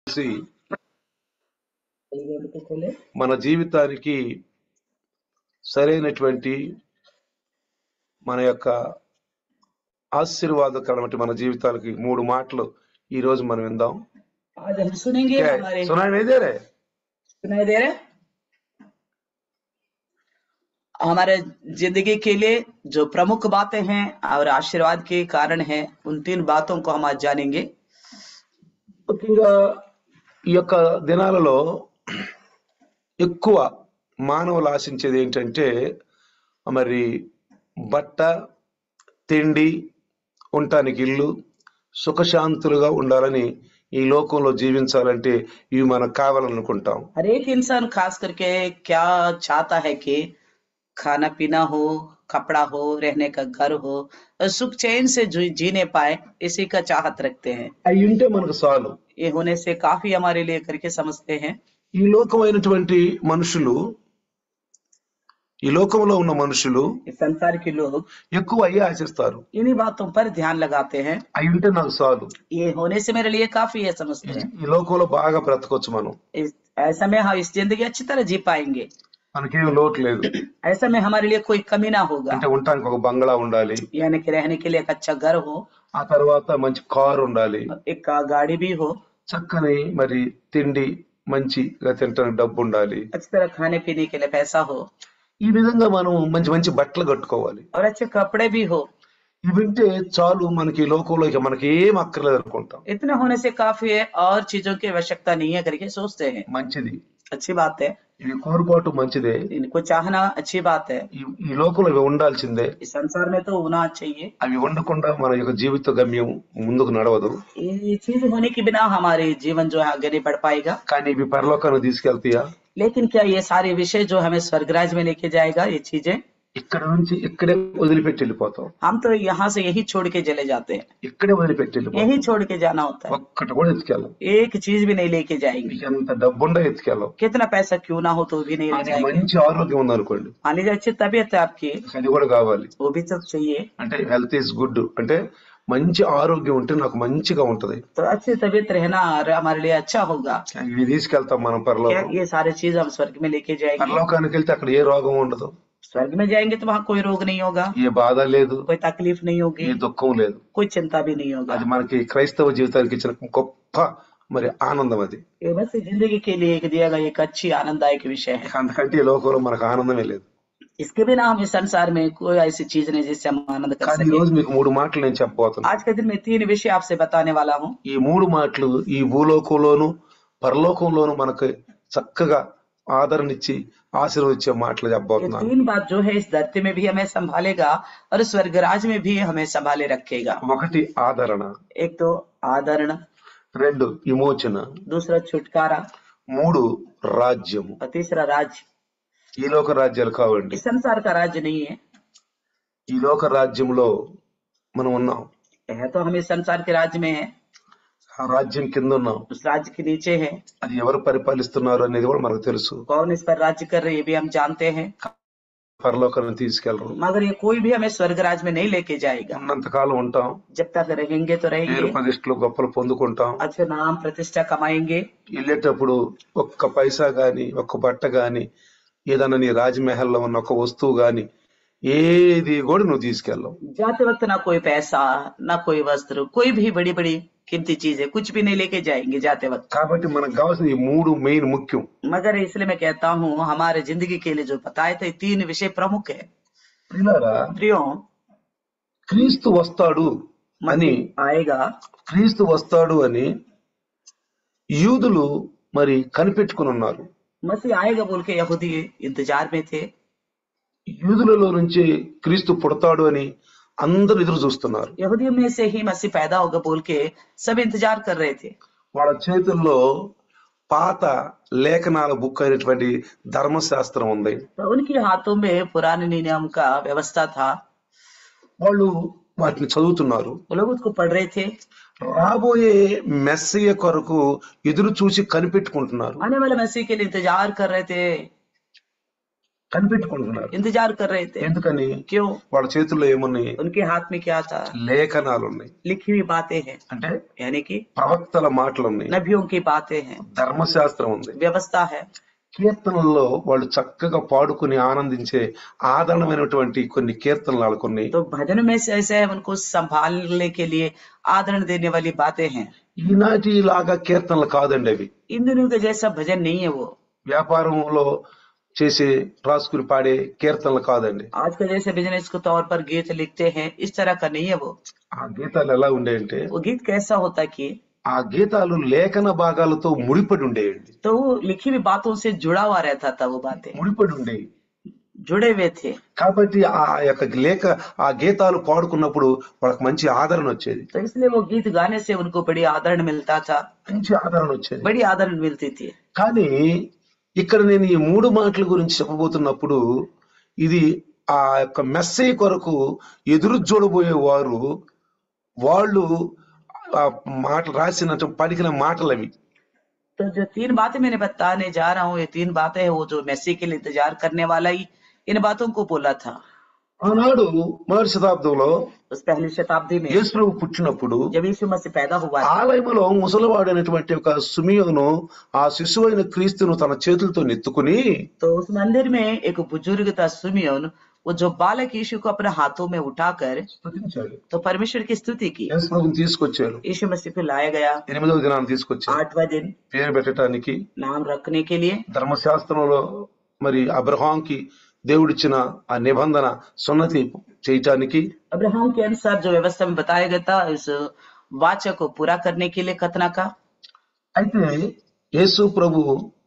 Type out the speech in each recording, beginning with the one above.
కలిసి को खोले మన జీవితానికి సరైనటువంటి మన యొక్క ఆశీర్వాదకరమైన మన జీవితాలకి మూడు మాటలు ఈ రోజు మనం విందాం आज हम सुनेंगे हमारे సునాయన ఇదేరే सुनाई दे रहे हमारे जिंदगी के लिए जो प्रमुख बातें हैं और आशीर्वाद के कारण हैं उन तीन बातों को हम आज जानेंगे ముఖ్యంగా ఈ యొక్క దినాలలో ఎక్కువ మానవులు ఆశించేది ఏంటంటే మరి బట్ట తిండి ఉండటానికి ఇల్లు సుఖశాంతులుగా ఉండాలని ఈ లోకంలో జీవించాలంటే ఇవి మనకు కావాలనుకుంటాం हर एक इंसान खास करके क्या चाहता है कि खाना पीना हो कपड़ा हो रहने का घर हो और सुख चैन से जी- जीने पाए इसी का चाहत रखते हैं అవి ఉంటే మనకు చాలు ये होने से काफी हमारे लिए करके समझते हैं ఈ లోకమైనటువంటి మనుషులు ఈ లోకంలో ఉన్న మనుషులు इस संसार के लोग ఎక్కువ అయ్యే ఆశిస్తారు इन्हीं बातों पर ध्यान लगाते हैं అవి ఉంటే నాకు చాలు ये होने से मेरे लिए काफी है समझते हैं ఈ లోకంలో బాగా బ్రతకొచ్చు మనం इस, ऐसा में हम इस जिंदगी अच्छी तरह जी पाएंगे మనకేం లోటు లేదు ऐसा में हमारे लिए कोई कमी ना होगा అంటే ఉండటానికి ఒక బంగ్లా ఉండాలి यानी कि रहने के लिए एक अच्छा घर हो ఆ తర్వాత మంచి కారు ఉండాలి एक का- गाड़ी भी हो చక్కని మరి తిండి మంచిగా తినడానికి డబ్బు ఉండాలి अच्छी तरह खाने पीने के लिए पैसा हो ఈ విధంగా మనం మంచి మంచి బట్టలు కట్టుకోవాలి और अच्छे कपड़े भी हो ఇవి వింటే చాలు మనకి ఈ లోకంలో ఇక మనకి ఏం అక్కర్లేదు అనుకుంటాం इतना होने से काफी है और चीजों की आवश्यकता नहीं है करके सोचते हैं మంచిది अच्छी बात है ఇవి కోరుకోవటం మంచిదే इनको चाहना अच्छी बात है ఈ ఈ లోకంలో ఇవి ఉండాల్సిందే इस संसार में तो होना चाहिए అవి ఉండకుండా మన యొక్క జీవిత గమ్యం ముందుకు నడవదు ये ये चीज होने के बिना हमारे जीवन जो है आगे नहीं बढ़ पाएगा కానీ ఇవి పరలోకానికి తీసుకెళ్తాయా लेकिन क्या ये सारे विषय जो हमें स्वर्गराज में लेके जाएगा ये चीजें ఇక్కడ నుంచి ఇక్కడే వదిలిపెట్టి వెళ్ళిపోతాం हम तो यहाँ से यही छोड़ के चले जाते हैं ఇక్కడే వదిలిపెట్టి వెళ్ళిపోతాం यही छोड़ के जाना होता है ఒక్కటి కూడా ఎత్తుకెళ్ళం एक चीज भी नहीं लेके जाएंगे మీకు ఎంత డబ్బుండా ఎత్తుకెళ్ళం कितना पैसा क्यों ना हो तो भी नहीं ले అది जाएंगे మంచి ఆరోగ్యం ఉందనుకోండి मान लीजिए अच्छी तबीयत है आपकी అది కూడా కావాలి वो भी तो चाहिए అంటే హెల్త్ ఈజ్ గుడ్ అంటే మంచి ఆరోగ్యం ఉంటే నాకు మంచిగా ఉంటది तो अच्छी तबीयत रहना हमारे लिए अच्छा होगा ఇవి తీసుకెళ్తాం మనం क्या పరలోకం ये सारे चीज हम स्वर्ग में लेके जाएंगे పరలోకానికి వెళ్తే అక్కడ ఏ రోగం ఉండదు स्वर्ग में जाएंगे तो वहाँ कोई रोग नहीं होगा ఏ బాధ లేదు कोई तकलीफ नहीं होगी ఏ దుఃఖం లేదు कोई चिंता भी नहीं होगा అది మనకి క్రైస్తవ జీవితానికి ఇచ్చిన గొప్ప మరి ఆనందం అది ये बस जिंदगी के लिए एक दिया गया एक अच्छी आनंददायक विषय है అంతకంటే ఈ లోకంలో మనకు ఆనందమే లేదు इसके बिना हम इस संसार में कोई ऐसी चीज नहीं जिससे हम आनंद कर కానీ ఈ सके రోజు మీకు మూడు మాటలు నేను చెప్పబోతున్నా आज के दिन में तीन विषय आपसे बताने वाला हूँ ఈ మూడు మాటలు ఈ భూలోకంలోను పరలోకంలోను మనకు చక్కగా ఆదరణిచ్చి ఆశీర్వదించే మాటలు ये చెప్పబోతున్నాను तीन बात जो है इस धरती में भी हमें संभालेगा और स्वर्गराज में भी हमें संभाले रखेगा ఒకటి ఆదరణ एक तो आदरण రెండు విమోచన दूसरा छुटकारा మూడు రాజ్యము और तीसरा राज्य ఈ లోక రాజ్యాలు కావండి इस संसार का राज्य नहीं है ఈ లోక రాజ్యంలో మనం ఉన్నాం है तो हम इस संसार के राज्य में है ఆ రాజ్యం కింద ఉన్నాం उस राज्य के नीचे है అది ఎవరు పరిపాలిస్తున్నారు అనేది కూడా మనకు తెలుసు कौन इस पर राज्य कर रहे हैं ये भी हम जानते हैं పరలోకాన్ని తీసుకెళ్ళరు मगर ये कोई भी हमें स्वर्गराज में नहीं लेके जाएगा ఉన్నంత కాలం ఉంటాం जब तक रहेंगे तो పేరు रहेंगे ప్రతిష్టలు గొప్పలు పొందుకుంటాం अच्छे नाम प्रतिष्ठा कमाएंगे వెళ్ళేటప్పుడు ఒక్క పైసా గాని ఒక్క బట్ట గాని ఏదన్నా నీ రాజమహల్లో ఉన్న ఒక వస్తువు గాని ఏది కూడా నువ్వు తీసుకెళ్ళవు जाते वक्त ना कोई पैसा ना कोई वस्त्र कोई भी बड़ी बड़ी कीमती चीजें कुछ भी नहीं लेके जाएंगे जाते वक्त కాబట్టి మనకు కావాల్సిన ఈ మూడు మెయిన్ ముఖ్యం मगर इसलिए मैं कहता हूँ हमारे जिंदगी के लिए जो बताए थे तीन विषय प्रमुख है ప్రియులారా, प्रियो క్రీస్తు వస్తాడు అని मसीह आएगा క్రీస్తు వస్తాడు అని యూదులు మరి కనిపెట్టుకుని ఉన్నారు मसीह आएगा बोल के यहूदी इंतजार में थे యూదులలో నుంచి క్రీస్తు పుడతాడు అని అందరూ ఎదురు చూస్తున్నారు यहूदियों में से ही मसीह पैदा होगा बोल के सब इंतजार कर रहे थे వాళ్ళ చేతుల్లో పాత లేఖనాల బుక్ అయినటువంటి ధర్మశాస్త్రం ఉంది तो उनके हाथों में पुराने नियम का व्यवस्था था వాళ్ళు వాటిని చదువుతున్నారు वो लोग उसको पढ़ रहे थे రాబోయే మెస్సయ్య కొరకు ఎదురు చూసి కనిపెట్టుకుంటున్నారు आने वाले मसीह के लिए इंतजार कर रहे थे కనిపెట్టుకుంటున్నారు इंतजार कर रहे थे ఎందుకని क्यों వాళ్ళ చేతుల్లో ఏమున్నాయి उनके हाथ में क्या था లేఖనాలు ఉన్నాయి लिखी हुई बातें हैं అంటే यानी कि ప్రవక్తల మాటలు ఉన్నాయి नबियों की बातें हैं ధర్మశాస్త్రం ఉంది व्यवस्था है కీర్తనల్లో వాళ్ళు చక్కగా పాడుకుని ఆనందించే ఆదరణమైనటువంటి కొన్ని కీర్తనలు వాళ్ళకున్నాయి तो भजन में से ऐसे है उनको संभालने के लिए आदरण देने वाली बातें हैं ఈనాటి లాగా కీర్తనలు కాదండి అవి इन दिनों के जैसा भजन नहीं है वो వ్యాపారంలో చేసే రాసుకుని పాడే కీర్తనలు కాదండి आज का जैसे बिजनेस के तौर पर गीत लिखते हैं इस तरह का नहीं है वो ఆ గీతాలు ఎలా ఉండేయంటే वो गीत कैसा होता कि ఆ గీతాలు లేఖన భాగాలతో ముడిపడి ఉండేయండి तो वो लिखी हुई बातों से जुड़ा हुआ रहता था वो बातें ముడిపడి ఉండేవి जुड़े हुए थे కాబట్టి ఆ యొక్క లేఖ ఆ గీతాలు పాడుకున్నప్పుడు వాళ్ళకి మంచి ఆదరణ వచ్చేది तो इसलिए वो गीत गाने से उनको बड़ी आदरण मिलता था మంచి ఆదరణ వచ్చేది बड़ी आदरण मिलती थी కానీ ఇక్కడ నేను ఈ మూడు మాటల గురించి చెప్పబోతున్నప్పుడు ఇది ఆ యొక్క మెస్సే కొరకు ఎదురు చూడబోయే వారు వాళ్ళు ఆ మాటలు రాసిన పలికిన మాటలు అవి तो जो तीन बातें मैंने बताने जा रहा हूँ ये तीन बातें हैं वो जो मैसी के लिए इंतजार करने वाला ही इन बातों को बोला था ఆనాడు మొదటి శతాబ్దంలో उस पहली शताब्दी में యేసు ప్రభు పుట్టినప్పుడు जब यीशु मसीह पैदा हुआ था ఆలయములో ముసలివాడైనటువంటి ఒక సుమియోను ఆ శిశువైన క్రీస్తును తన చేతులతో నెత్తుకుని तो उस मंदिर में एक बुजुर्ग था सुमियोन वो जो बालक यीशु को अपने हाथों में उठाकर స్తుతించాడు तो परमेश्वर की स्तुति की యేసు ప్రభుని తీసుకొచ్చారు यीशु मसीह को लाया गया ఎనిమిదవ దినాన్ని తీసుకొచ్చారు आठवां दिन పేరు పెట్టడానికి नाम रखने के लिए ధర్మశాస్త్రంలో మరి అబ్రహాంకి దేవుడిచ్చిన ఆ నిబంధన సున్నతి చేయటానికి अब्राहम के अनुसार जो व्यवस्था में बताया गया था इस वाचा को पूरा करने के लिए खतना का అయితే యేసు ప్రభు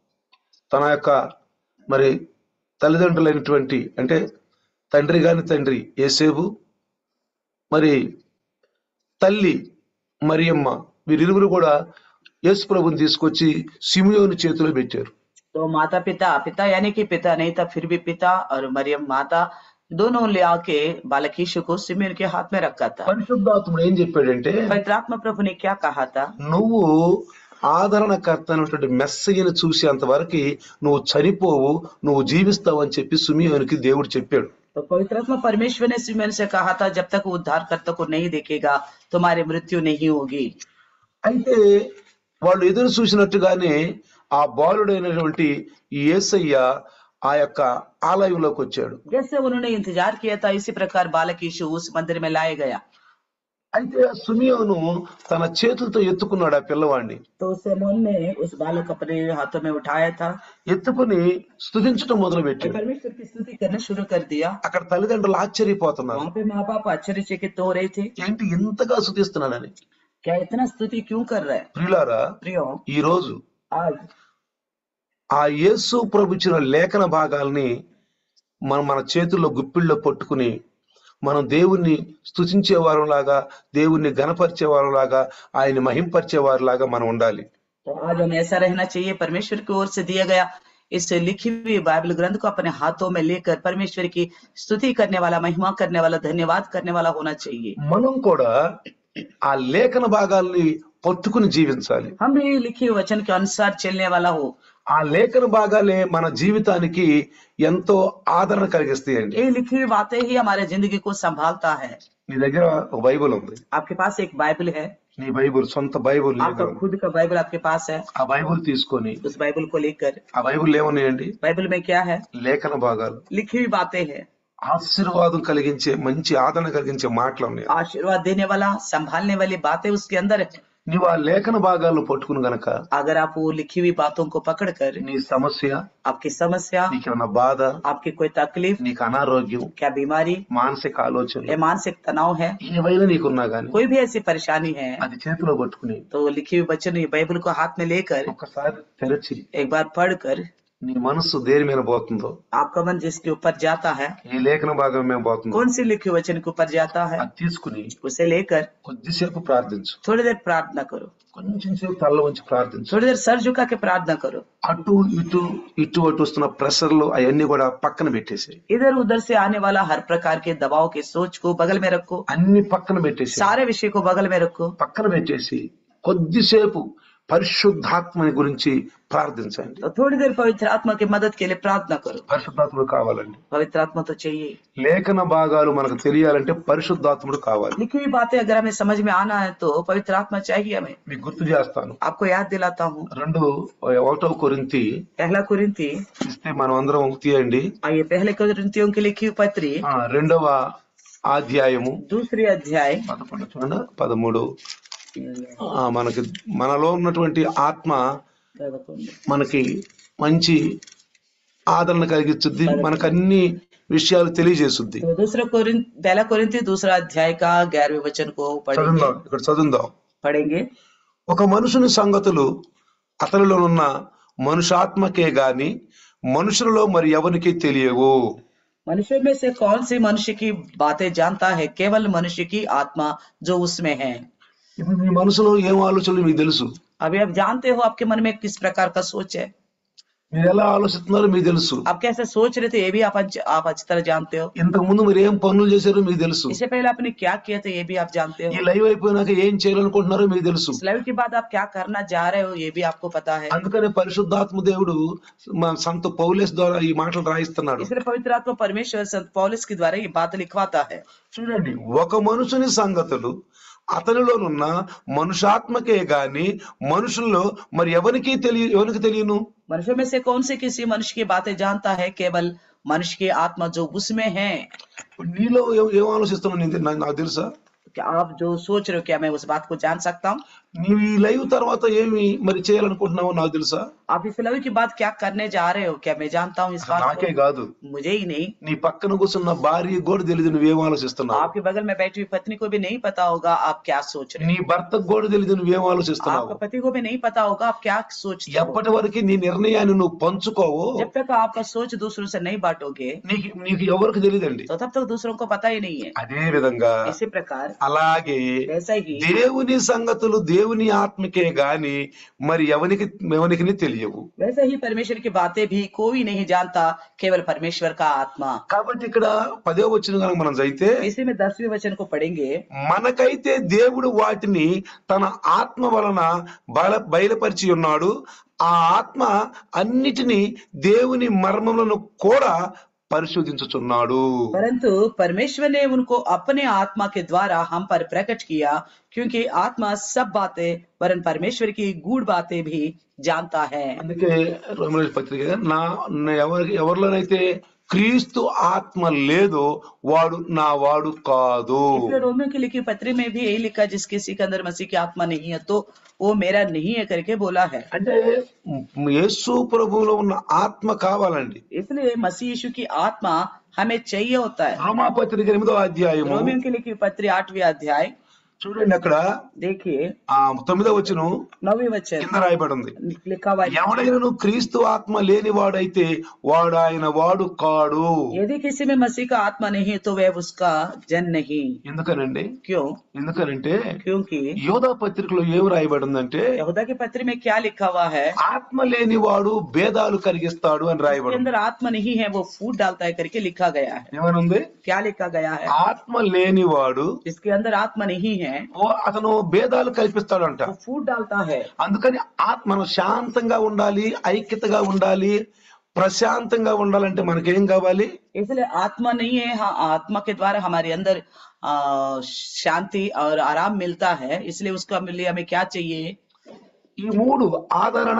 తన యొక్క మరి తల్లిదండ్రులైనటువంటి అంటే తండ్రి గాని తండ్రి ఏసేబు మరి తల్లి మరియమ్మ వీరిరువురు కూడా యేసు ప్రభుని తీసుకొచ్చి సిమియోని చేతిలో పెట్టారు तो माता पिता पिता यानी कि पिता नहीं था फिर भी पिता और मरियम माता दोनों ले आके बालक यीशु को सिमियन के हाथ में रखा था పరిశుద్ధాత్ముడు ఏం చెప్పాడంటే पवित्रात्मा प्रभु ने क्या कहा था నువ్వు ఆదరణకర్త అయినటువంటి మెస్సయ్యను చూసేంత వరకు నువ్వు చనిపోవు నువ్వు జీవిస్తావు అని చెప్పి సుమియోనికి దేవుడు చెప్పాడు तो पवित्रात्मा परमेश्वर ने सिमियन से कहा था जब तक वो उद्धारकर्ता को नहीं देखेगा तुम्हारी मृत्यु नहीं होगी అయితే వాళ్ళు ఎదురు చూసినట్టుగానే ఆ బాలుడైనటువంటి ఈ యేసయ్య ఆ యొక్క ఆలయంలోకి వచ్చాడు जैसे उन्होंने इंतजार किया था इसी प्रकार बालक यीशु उस मंदिर में लाया गया అయితే ఆ సుమియోను తన చేతులతో ఎత్తుకున్నాడు ఆ పిల్లవాడిని तो सिमोन ने उस बालक अपने हाथों में उठाया था ఎత్తుకుని స్తుతించడం మొదలు और పెట్టాడు परमेश्वर की स्तुति करना शुरू कर दिया అక్కడ తల్లిదండ్రులు ఆశ్చర్యపోతున్నారు वहां पे माँ बाप आश्चर्यचकित हो रहे थे ఏంటి ఇంతగా స్తుతిస్తున్నాడని क्या इतना स्तुति क्यों कर रहा है ప్రియులారా प्रियो ఈ రోజు आज ఆ యేసు ప్రభు ఇచ్చిన లేఖన భాగాల్ని మనం మన చేతుల్లో గుప్పిళ్ళలో పట్టుకుని మనం దేవుణ్ణి స్తుతించే లాగా దేవుణ్ణి గణపరిచే లాగా ఆయన మహింపరిచే లాగా మనం ఉండాలి तो आज हमें ऐसा रहना चाहिए परमेश्वर की ओर से दिया गया इस लिखी हुई बाइबल ग्रंथ को अपने हाथों में लेकर परमेश्वर की स्तुति करने वाला महिमा करने वाला धन्यवाद करने वाला होना चाहिए మనం కూడా ఆ లేఖన భాగాల్ని పట్టుకుని జీవించాలి हम भी लिखी हुई वचन के अनुसार चलने वाला हो ఆ లేఖన భాగాలే మన జీవితానికి ఎంతో ఆదరణ కలిగిస్తాయండి ये लिखी हुई बातें ही हमारे जिंदगी को संभालता है నీ దగ్గర ఒక బైబుల్ ఉంది आपके पास एक बाइबल है నీ బైబుల్ సొంత బైబుల్ నీ దగ్గర आपका ఉంది. खुद का बाइबल आपके पास है ఆ బైబుల్ తీసుకొని उस बाइबल को लेकर ఆ బైబుల్ ఏమున్నాయండి बाइबल में क्या है లేఖన భాగాలు लिखी हुई बातें हैं ఆశీర్వాదం కలిగించే మంచి ఆదరణ కలిగించే మాటలు ఉన్నాయి आशीर्वाद देने वाला संभालने वाली बातें उसके अंदर है నీవు ఆ లేఖన భాగాలను పట్టుకుని గనక अगर आप वो लिखी हुई बातों को पकड़कर నీ సమస్య आपकी समस्या నీకేమన్నా బాధ आपकी कोई तकलीफ నీకు అనారోగ్యం क्या बीमारी మానసిక ఆలోచన या मानसिक तनाव है ఏవైనా నీకున్నా గానీ कोई भी ऐसी परेशानी है అది చేతిలో పట్టుకుని तो लिखी हुई वचन ये बाइबल को हाथ में लेकर ఒక్కసారి తెరచి एक बार पढ़कर నీ మనస్సు దేని మీద పోతుందో आपका मन जिसके ऊपर जाता है ఏ లేఖన భాగం మీద పోతుందో कौन सी लिखी हुई वचन के ऊपर जाता है అది తీసుకుని उसे लेकर కొద్దిసేపు ప్రార్థించు थोड़ी देर प्रार्थना करो కొంచెం సేపు తల్ల వంచి ప్రార్థించు थोड़ी देर सर झुका के प्रार्थना करो అటు ఇటు ఇటు అటు వస్తున్న ప్రెషర్లు అవన్నీ కూడా పక్కన పెట్టేసి इधर उधर से आने वाला हर प्रकार के दबाव के सोच को बगल में रखो అన్ని పక్కన పెట్టేసి सारे विषय को बगल में रखो పక్కన పెట్టేసి కొద్దిసేపు పరిశుద్ధాత్మని గురించి ప్రార్థించండి तो थोड़ी देर पवित्र आत्मा की मदद के लिए प्रार्थना करो పరిశుద్ధాత్ముడు కావాలండి पवित्र आत्मा तो चाहिए లేఖన భాగాలు మనకు తెలియాలంటే పరిశుద్ధాత్ముడు కావాలి लिखी हुई बातें अगर हमें समझ में आना है तो पवित्र आत्मा चाहिए हमें మీకు గుర్తు చేస్తాను आपको याद दिलाता हूँ రెండు ఒకటో కొరింతి पहला कुरिंती ఇస్తే మనం అందరం తీయండి आइए पहले कुरिंतियों की लिखी हुई पत्री ఆ, రెండవ అధ్యాయము दूसरी अध्याय పదకొండు చూడండి పదమూడు ఆ, మనకి మనలో ఉన్నటువంటి ఆత్మ మనకి మంచి ఆదరణ కలిగిస్తుంది మనకు అన్ని విషయాలు తెలియజేస్తుంది तो दूसरा कुरिन पहला कुरिंती दूसरा अध्याय का ग्यारहवें वचन को पढ़ेंगे చదువుదాం ఇక్కడ చదువుదాం पढ़ेंगे ఒక మనుషుని సంగతులు అతనిలో ఉన్న మనుషాత్మకే గాని మనుషులలో మరి ఎవరికి తెలియవు मनुष्य में से कौन सी मनुष्य की बातें जानता है केवल मनुष्य की आत्मा जो उसमें है ఇప్పుడు మీ మనసులో ఏం ఆలోచనలు మీకు తెలుసు अभी आप जानते हो आपके मन में किस प्रकार का सोच है మీరు ఎలా ఆలోచిస్తున్నారో మీకు తెలుసు आप कैसे सोच रहे थे ये भी आप अच्छ- आप अच्छी तरह जानते हो ఇంతకు ముందు మీరు ఏం పనులు చేశారో మీకు తెలుసు इससे पहले आपने क्या किया था ये भी आप जानते ఈ हो లైవ్ అయిపోయినాక ఏం చేయాలనుకుంటున్నారో మీకు తెలుసు इस लाइव के बाद आप क्या करना जा रहे हो ये भी आपको पता है అందుకనే పరిశుద్ధాత్మ దేవుడు మా సంత పౌలేస్ ద్వారా ఈ మాటలు రాయిస్తున్నాడు इसलिए पवित्र आत्मा परमेश्वर संत पौलुस के द्वारा ये बात लिखवाता है చూడండి ఒక మనుషుని సంగతులు అతనిలోనున్న మనుషాత్మకే గాని మనుషుల్లో మరి ఎవరికి తెలియ ఎవరికి తెలియను मनुष्य में से कौन से किसी मनुष्य की बातें जानता है केवल मनुष्य की आत्मा जो उसमें है ఇప్పుడు నీలో ఏ- ఏం ఆలోచిస్తున్నావు నేను నా- నాకు తెలుసా क्या आप जो सोच रहे हो क्या मैं उस बात को जान सकता हूँ నీవు ఈ లైవ్ తర్వాత ఏమి మరి చేయాలనుకుంటున్నావో నాకు తెలుసా आप इस लाइव के बाद क्या करने जा रहे हो क्या मैं जानता हूँ इस बात నాకే को కాదు मुझे ही नहीं నీ పక్కన కూర్చున్న భార్య కూడా తెలియదు నువ్వేం ఆలోచిస్తున్నావు आपके बगल में बैठी हुई पत्नी को भी नहीं पता होगा आप क्या सोच रहे నీ భర్తకు కూడా తెలియదు నువ్వేం हो ఆలోచిస్తున్నావు आपके पति को भी नहीं पता होगा आप क्या सोचते हो ఎప్పటి వరకు నీ నిర్ణయాన్ని నువ్వు పంచుకోవో जब तक आपका सोच दूसरों से नहीं बांटोगे నీకు నీకు ఎవరికి తెలియదండి तो तब तक दूसरों को पता ही नहीं है అదే విధంగా इसी प्रकार అలాగే वैसा ही దేవుని సంగతులు దేవుని ఆత్మకే గాని మరి ఎవనికి ఎవనికి తెలియవు वैसे ही परमेश्वर की बातें भी कोई नहीं जानता केवल परमेश्वर का आत्मा కాబట్టి ఇక్కడ పదో వచ్చిన కనుక మనం చదివితే इसी में दसवें वचन को पढ़ेंगे మనకైతే దేవుడు వాటిని తన ఆత్మ వలన బల బయలుపరిచి ఉన్నాడు ఆ ఆత్మ అన్నిటినీ దేవుని మర్మములను కూడా పరిశోధించుచున్నాడు परंतु परमेश्वर ने उनको अपने आत्मा के द्वारा हम पर प्रकट किया क्योंकि आत्मा सब बातें वरन परमेश्वर की गूढ़ बातें भी जानता है అందుకే రోమియోస్ పత్రిక నా నా ఎవరికి ఎవరిలోనైతే క్రీస్తు ఆత్మ లేదో వాడు నా వాడు కాదు इसलिए रोमियो की लिखी पत्री में भी यही लिखा जिस किसी के अंदर मसीह की आत्मा नहीं है तो वो मेरा नहीं है करके बोला है అంటే యేసు ప్రభువులో ఉన్న ఆత్మ కావాలండి इसलिए मसीह यीशु की आत्मा हमें चाहिए होता है రోమా పత్రిక ఎనిమిదో అధ్యాయము रोमियो की लिखी पत्री आठवीं अध्याय చూడండి అక్కడ देखिए ఆ తొమ్మిదో వచ్చును नौवीं वचन కింద రాయబడి ఉంది लिखा हुआ है ఎవడైనను క్రీస్తు ఆత్మ లేనివాడైతే వాడు ఆయన వాడు కాడు यदि किसी में मसीह का आत्मा नहीं है तो वह उसका जन नहीं ఎందుకనండి क्यों ఎందుకనంటే क्योंकि యోధా పత్రికలో ఏం రాయబడి ఉందంటే यहूदा की पत्र में क्या लिखा हुआ है ఆత్మ లేనివాడు భేదాలు కలిగిస్తాడు అని उसके రాయబడి ఉంది. अंदर आत्मा नहीं है वो फूट डालता है करके लिखा गया है ఏమని ఉంది क्या लिखा गया है ఆత్మ లేనివాడు जिसके अंदर आत्मा नहीं है ఓ అతను భేదాలు కల్పిస్తాడంట वो फूट डालता है అందుకని ఆత్మ మనం శాంతంగా ఉండాలి ఐక్యతగా ఉండాలి ప్రశాంతంగా ఉండాలంటే మనకేం కావాలి इसलिए आत्मा नहीं है हाँ आत्मा के द्वारा हमारे अंदर आ, शांति और आराम मिलता है इसलिए उसका लिए हमें क्या चाहिए ఈ మూడు ఆదరణ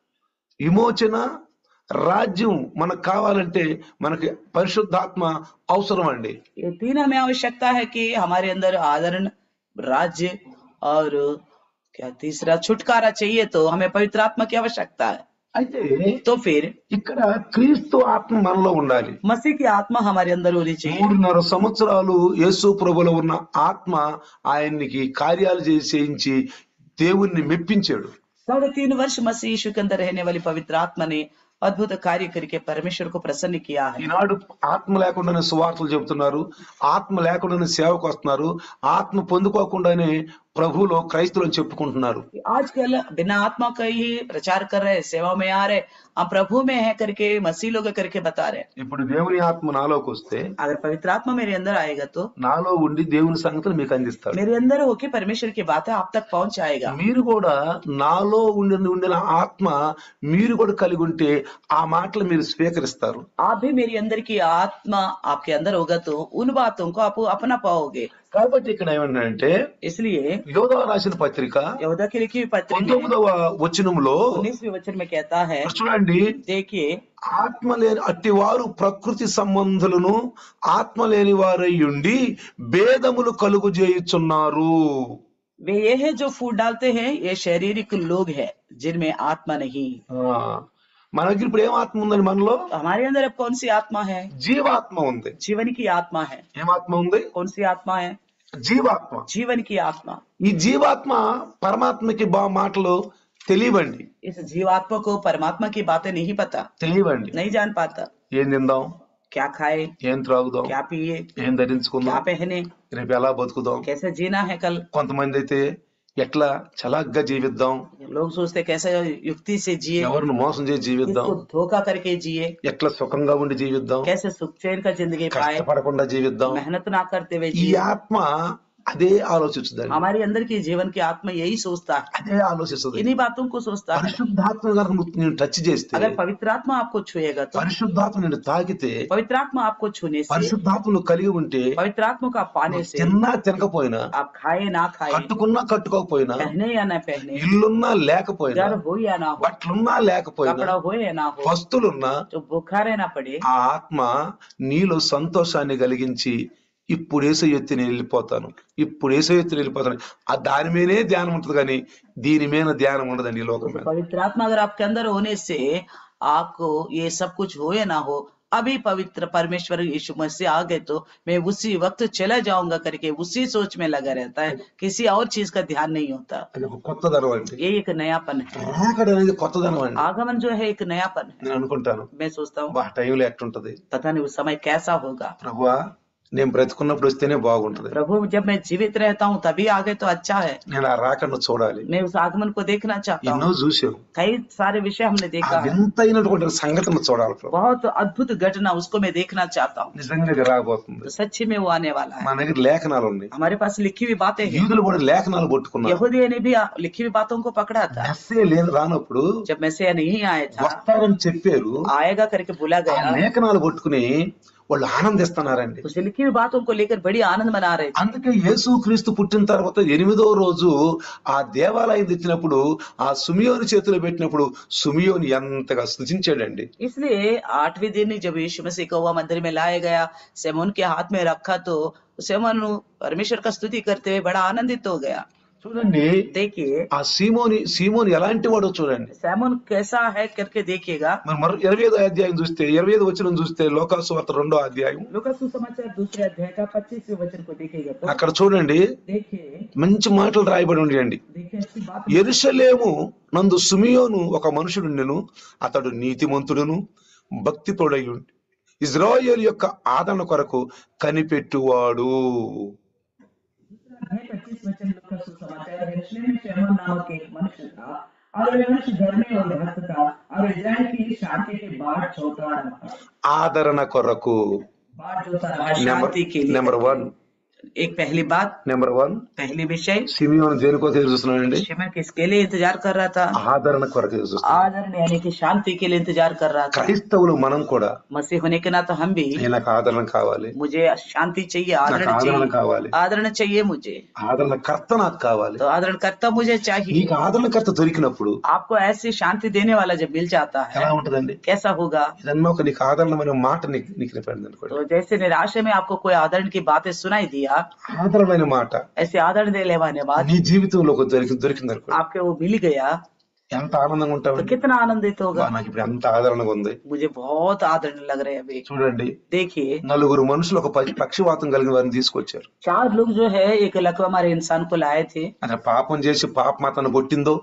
విమోచన రాజ్యం మనకు కావాలంటే మనకి పరిశుద్ధాత్మ అవసరం అండి ये तीन हमें आवश्यकता है कि हमारे अंदर आदरण राज्य और क्या तीसरा छुटकारा चाहिए तो हमें पवित्र आत्मा की आवश्यकता है అయితే तो फिर ఇక్కడ క్రీస్తు ఆత్మ మనలో ఉండాలి मसीह की आत्मा हमारे अंदर होनी चाहिए మూడున్నర సంవత్సరాలు యేసు ప్రభులో ఉన్న ఆత్మ ఆయన్నికి కార్యాలు చేసి చేయించి దేవుణ్ణి మెప్పించాడు साढ़े तीन वर्ष मसीह यीशु के अंदर रहने वाली पवित्र आत्मा ने अद्भुत कार्य करके परमेश्वर को प्रसन्न किया है ఈనాడు ఆత్మ లేకుండానే సువార్తలు చెబుతున్నారు ఆత్మ లేకుండానే సేవకు వస్తున్నారు ఆత్మ పొందుకోకుండానే ప్రభువులో క్రైస్తవులు అని చెప్పుకుంటున్నారు आजकल बिना आत्मा का ही प्रचार कर रहे हैं सेवा में आ रहे हम प्रभु में है करके मसीह लोग करके बता रहे हैं ఇప్పుడు దేవుని ఆత్మ నాలోకి వస్తే अगर पवित्र आत्मा मेरे अंदर आएगा तो నాలో ఉండి దేవుని సంగతులు మీకు అందిస్తాడు मेरे अंदर होके परमेश्वर की बातें आप तक पहुंच जाएगा మీరు కూడా నాలో ఉండి ఉండిన ఆత్మ మీరు కూడా కలిగి ఉంటే ఆ మాటలు మీరు స్వీకరిస్తారు आप भी मेरी अंदर की आत्मा आपके अंदर होगा तो उन बातों को आप अपना पाओगे కాబట్టి ఇక్కడ ఏమన్నాడంటే इसलिए యోధా రాసిన పత్రిక यहूदा की लिखी हुई पत्री में పంతొమ్మిదవ వచనములో उन्नीसवें वचन में कहता है చూడండి देखिए ఆత్మ లేని అట్టివారు ప్రకృతి సంబంధులను ఆత్మ లేని వారై ఉండి భేదములు కలుగు చేయుచున్నారు वे ये है जो फूट डालते हैं ये शारीरिक लोग हैं जिनमें आत्मा नहीं ఆ, మన దగ్గర ఇప్పుడు ఏం ఆత్మ ఉందండి మనలో हमारे अंदर अब कौन सी आत्मा है జీవాత్మ ఉంది जीवन की आत्मा है ఏం ఆత్మ ఉంది कौन सी आत्मा है జీవాత్మ जीवन की आत्मा ఈ జీవాత్మ పరమాత్మకి బా మాటలు తెలియవండి इस जीवात्मा को परमात्मा की बातें नहीं पता తెలియవండి नहीं जान पाता ఏం తిందాం क्या खाए ఏం త్రాగుదాం क्या पिए ఏం क्या ధరించుకుందాం पहने రేపు ఎలా బతుకుదాం कैसे जीना है कल కొంతమంది అయితే ఎట్లా చలాగ్గా జీవిద్దాం लोग सोचते कैसे युक्ति से जिए ఎవరిని మోసం చేసి జీవిద్దాం किसको धोखा करके जिए ఎట్లా సుఖంగా ఉండి జీవిద్దాం कैसे सुख चैन का जिंदगी पाए కష్టపడకుండా జీవిద్దాం मेहनत ना करते हुए ఈ जिए ఆత్మ అదే ఆలోచిస్తుందండి हमारे अंदर की जीवन की आत्मा यही सोचता है అదే ఆలోచిస్తుంది इन्हीं बातों को सोचता है పరిశుద్ధాత్మ కనుక నువ్వు నేను టచ్ చేస్తే अगर पवित्र आत्मा आपको छुएगा तो పరిశుద్ధాత్మ నేను తాకితే पवित्र आत्मा आपको छूने से పరిశుద్ధాత్మ నువ్వు కలిగి ఉంటే पवित्र आत्मा का पाने से తిన్నా తినకపోయినా आप खाए ना खाए కట్టుకున్నా కట్టుకోకపోయినా पहने या ना पहने ఇల్లున్నా లేకపోయినా घर हो या ना हो బట్టలున్నా లేకపోయినా कपड़ा हो या ना हो వస్తులున్నా तो भूखा रहना पड़े ఆ ఆత్మ నీలో సంతోషాన్ని కలిగించి ఇప్పుడు ఏసో ఎత్తి నేను వెళ్ళిపోతాను ఇప్పుడు ఏసో ఎత్తి నేను వెళ్ళిపోతాను ఆ దాని మీదే ధ్యానం ఉంటుంది కానీ దీని మీద ధ్యానం ఉండదండి ఈ లోకం మీద पवित्र आत्मा अगर आपके अंदर होने से आपको ये सब कुछ हो या ना हो अभी पवित्र परमेश्वर यीशु मसीह आ गए तो मैं उसी वक्त चला जाऊंगा करके उसी सोच में लगा रहता है किसी और चीज का ध्यान नहीं होता అది ఒక కొత్తదనం అండి ये एक नयापन है రాకడ అనేది కొత్తదనం అండి आगमन जो है एक नयापन है నేను అనుకుంటాను मैं सोचता हूँ ఆ టైంలో ఎట్టుంటది पता नहीं उस समय कैसा होगा ప్రభువా నేను బ్రతుకున్నప్పుడు వస్తేనే బాగుంటది प्रभु जब मैं जीवित रहता हूँ तभी आ गए तो अच्छा है నేను ఆ రాకడను చూడాలి मैं उस आगमन को देखना चाहता ఎన్నో हूँ చూసాం कई सारे विषय हमने ఆ देखा है వింతైనటువంటి సంగతిని చూడాలి ప్రభు बहुत अद्भुत घटना उसको मैं देखना चाहता हूँ నిజంగా ఇది రాబోతుంది तो सच्ची में वो आने वाला है మన దగ్గర లేఖనాలు ఉన్నాయి हमारे पास लिखी हुई बातें हैं యూదులు కూడా లేఖనాలు పట్టుకున్నారు यहूदियों ने भी लिखी हुई बातों को पकड़ा था మెస్సే లేదు రానప్పుడు जब मैसेया नहीं आया था వస్తారని చెప్పారు आएगा करके बोला ఆ गया లేఖనాలు పట్టుకుని వాళ్ళు ఆనందిస్తున్నారండి उस लिखी हुई बातों को लेकर बड़ी आनंद मना रहे थे అందుకే యేసు క్రీస్తు పుట్టిన తర్వాత ఎనిమిదో రోజు ఆ దేవాలయం తెచ్చినప్పుడు ఆ సుమియోని చేతిలో పెట్టినప్పుడు సుమియోని ఎంతగా స్థుతించాడండి इसलिए आठवें दिन जब यीशु मसीह को वह मंदिर में लाया गया सेमोन के हाथ में रखा तो सेमोन परमेश्वर का स्तुति करते हुए बड़ा आनंदित हो गया చూడండి देखिए ఆ సీమోని సీమోని ఎలాంటి వాడో చూడండి सैमोन कैसा है करके देखिएगा మరి మరో ఇరవై ఐదో అధ్యాయం చూస్తే ఇరవై ఐదు వచ్చిన చూస్తే లోకాసు వార్త రెండో అధ్యాయం लुका सुसमाचार दूसरे अध्याय का पच्चीसवें वचन को देखिएगा तो అక్కడ చూడండి देखिए మంచి మాటలు రాయబడి ఉండండి देखिए अच्छी बात ఎరుషలేము నందు సుమియోను ఒక మనుషుడుండెను అతడు నీతిమంతుడును భక్తిపరుడయ్యుండి ఇజ్రాయేల్ యొక్క ఆదరణ కొరకు కనిపెట్టువాడు अध्याय पच्चीस वचन लुका सुसमाचार यरूशलेम में शमूएल नामक एक मनुष्य था और वह मनुष्य धर्मी और भक्त था और इस्राएल की शांति के बाद चौथा था ఆదరణ కొరకు बात जो था నెంబర్ शांति के लिए నెంబర్ వన్ एक पहली बात నెంబర్ వన్ पहली विषय సిమియోను దేనికోసం ఎదురు చూస్తున్నాడండి शिमन किसके लिए इंतजार कर रहा था ఆదరణ కొరకు ఎదురు చూస్తున్నాడు आदरण यानी कि शांति के लिए इंतजार कर रहा था క్రైస్తవులు మనం కూడా मसीह होने के नाते हम भी "ఏ, నాకు ఆదరణ కావాలి मुझे शांति चाहिए నాకు आदरण ఆదరణ चाहिए కావాలి आदरण चाहिए मुझे ఆదరణ కర్త నాకు కావాలి तो आदरण करता मुझे चाहिए నీకు ఆదరణకర్త దొరికినప్పుడు आपको ऐसी शांति देने वाला जब मिल जाता है ఎలా ఉంటదండి कैसा होगा ఏదన్నా ఒక నీకు ఆదరణమైన మాట నీకు నీకు నిలబడింది అనుకోండి तो जैसे निराशे में आपको कोई आदरण की बातें सुनाई दिया ఆదరణమైన మాట ऐसे आदरण देने वाले बाद నీ జీవితంలో ఒక దొరికి దొరికింది అనుకో आपके वो मिल गया ఎంత ఆనందంగా तो ఉంటావు कितना आनंदित होगा నాకు ఇప్పుడు ఎంత ఆదరణగా ఉంది मुझे बहुत आदरण लग रहे हैं अभी చూడండి देखिए నలుగురు మనుషులు ఒక ప- పక్షవాతం కలిగిన వారిని తీసుకొచ్చారు चार लोग जो है एक लकवा मारे इंसान को लाए थे అతను పాపం చేసి పాపం అతను కొట్టిందో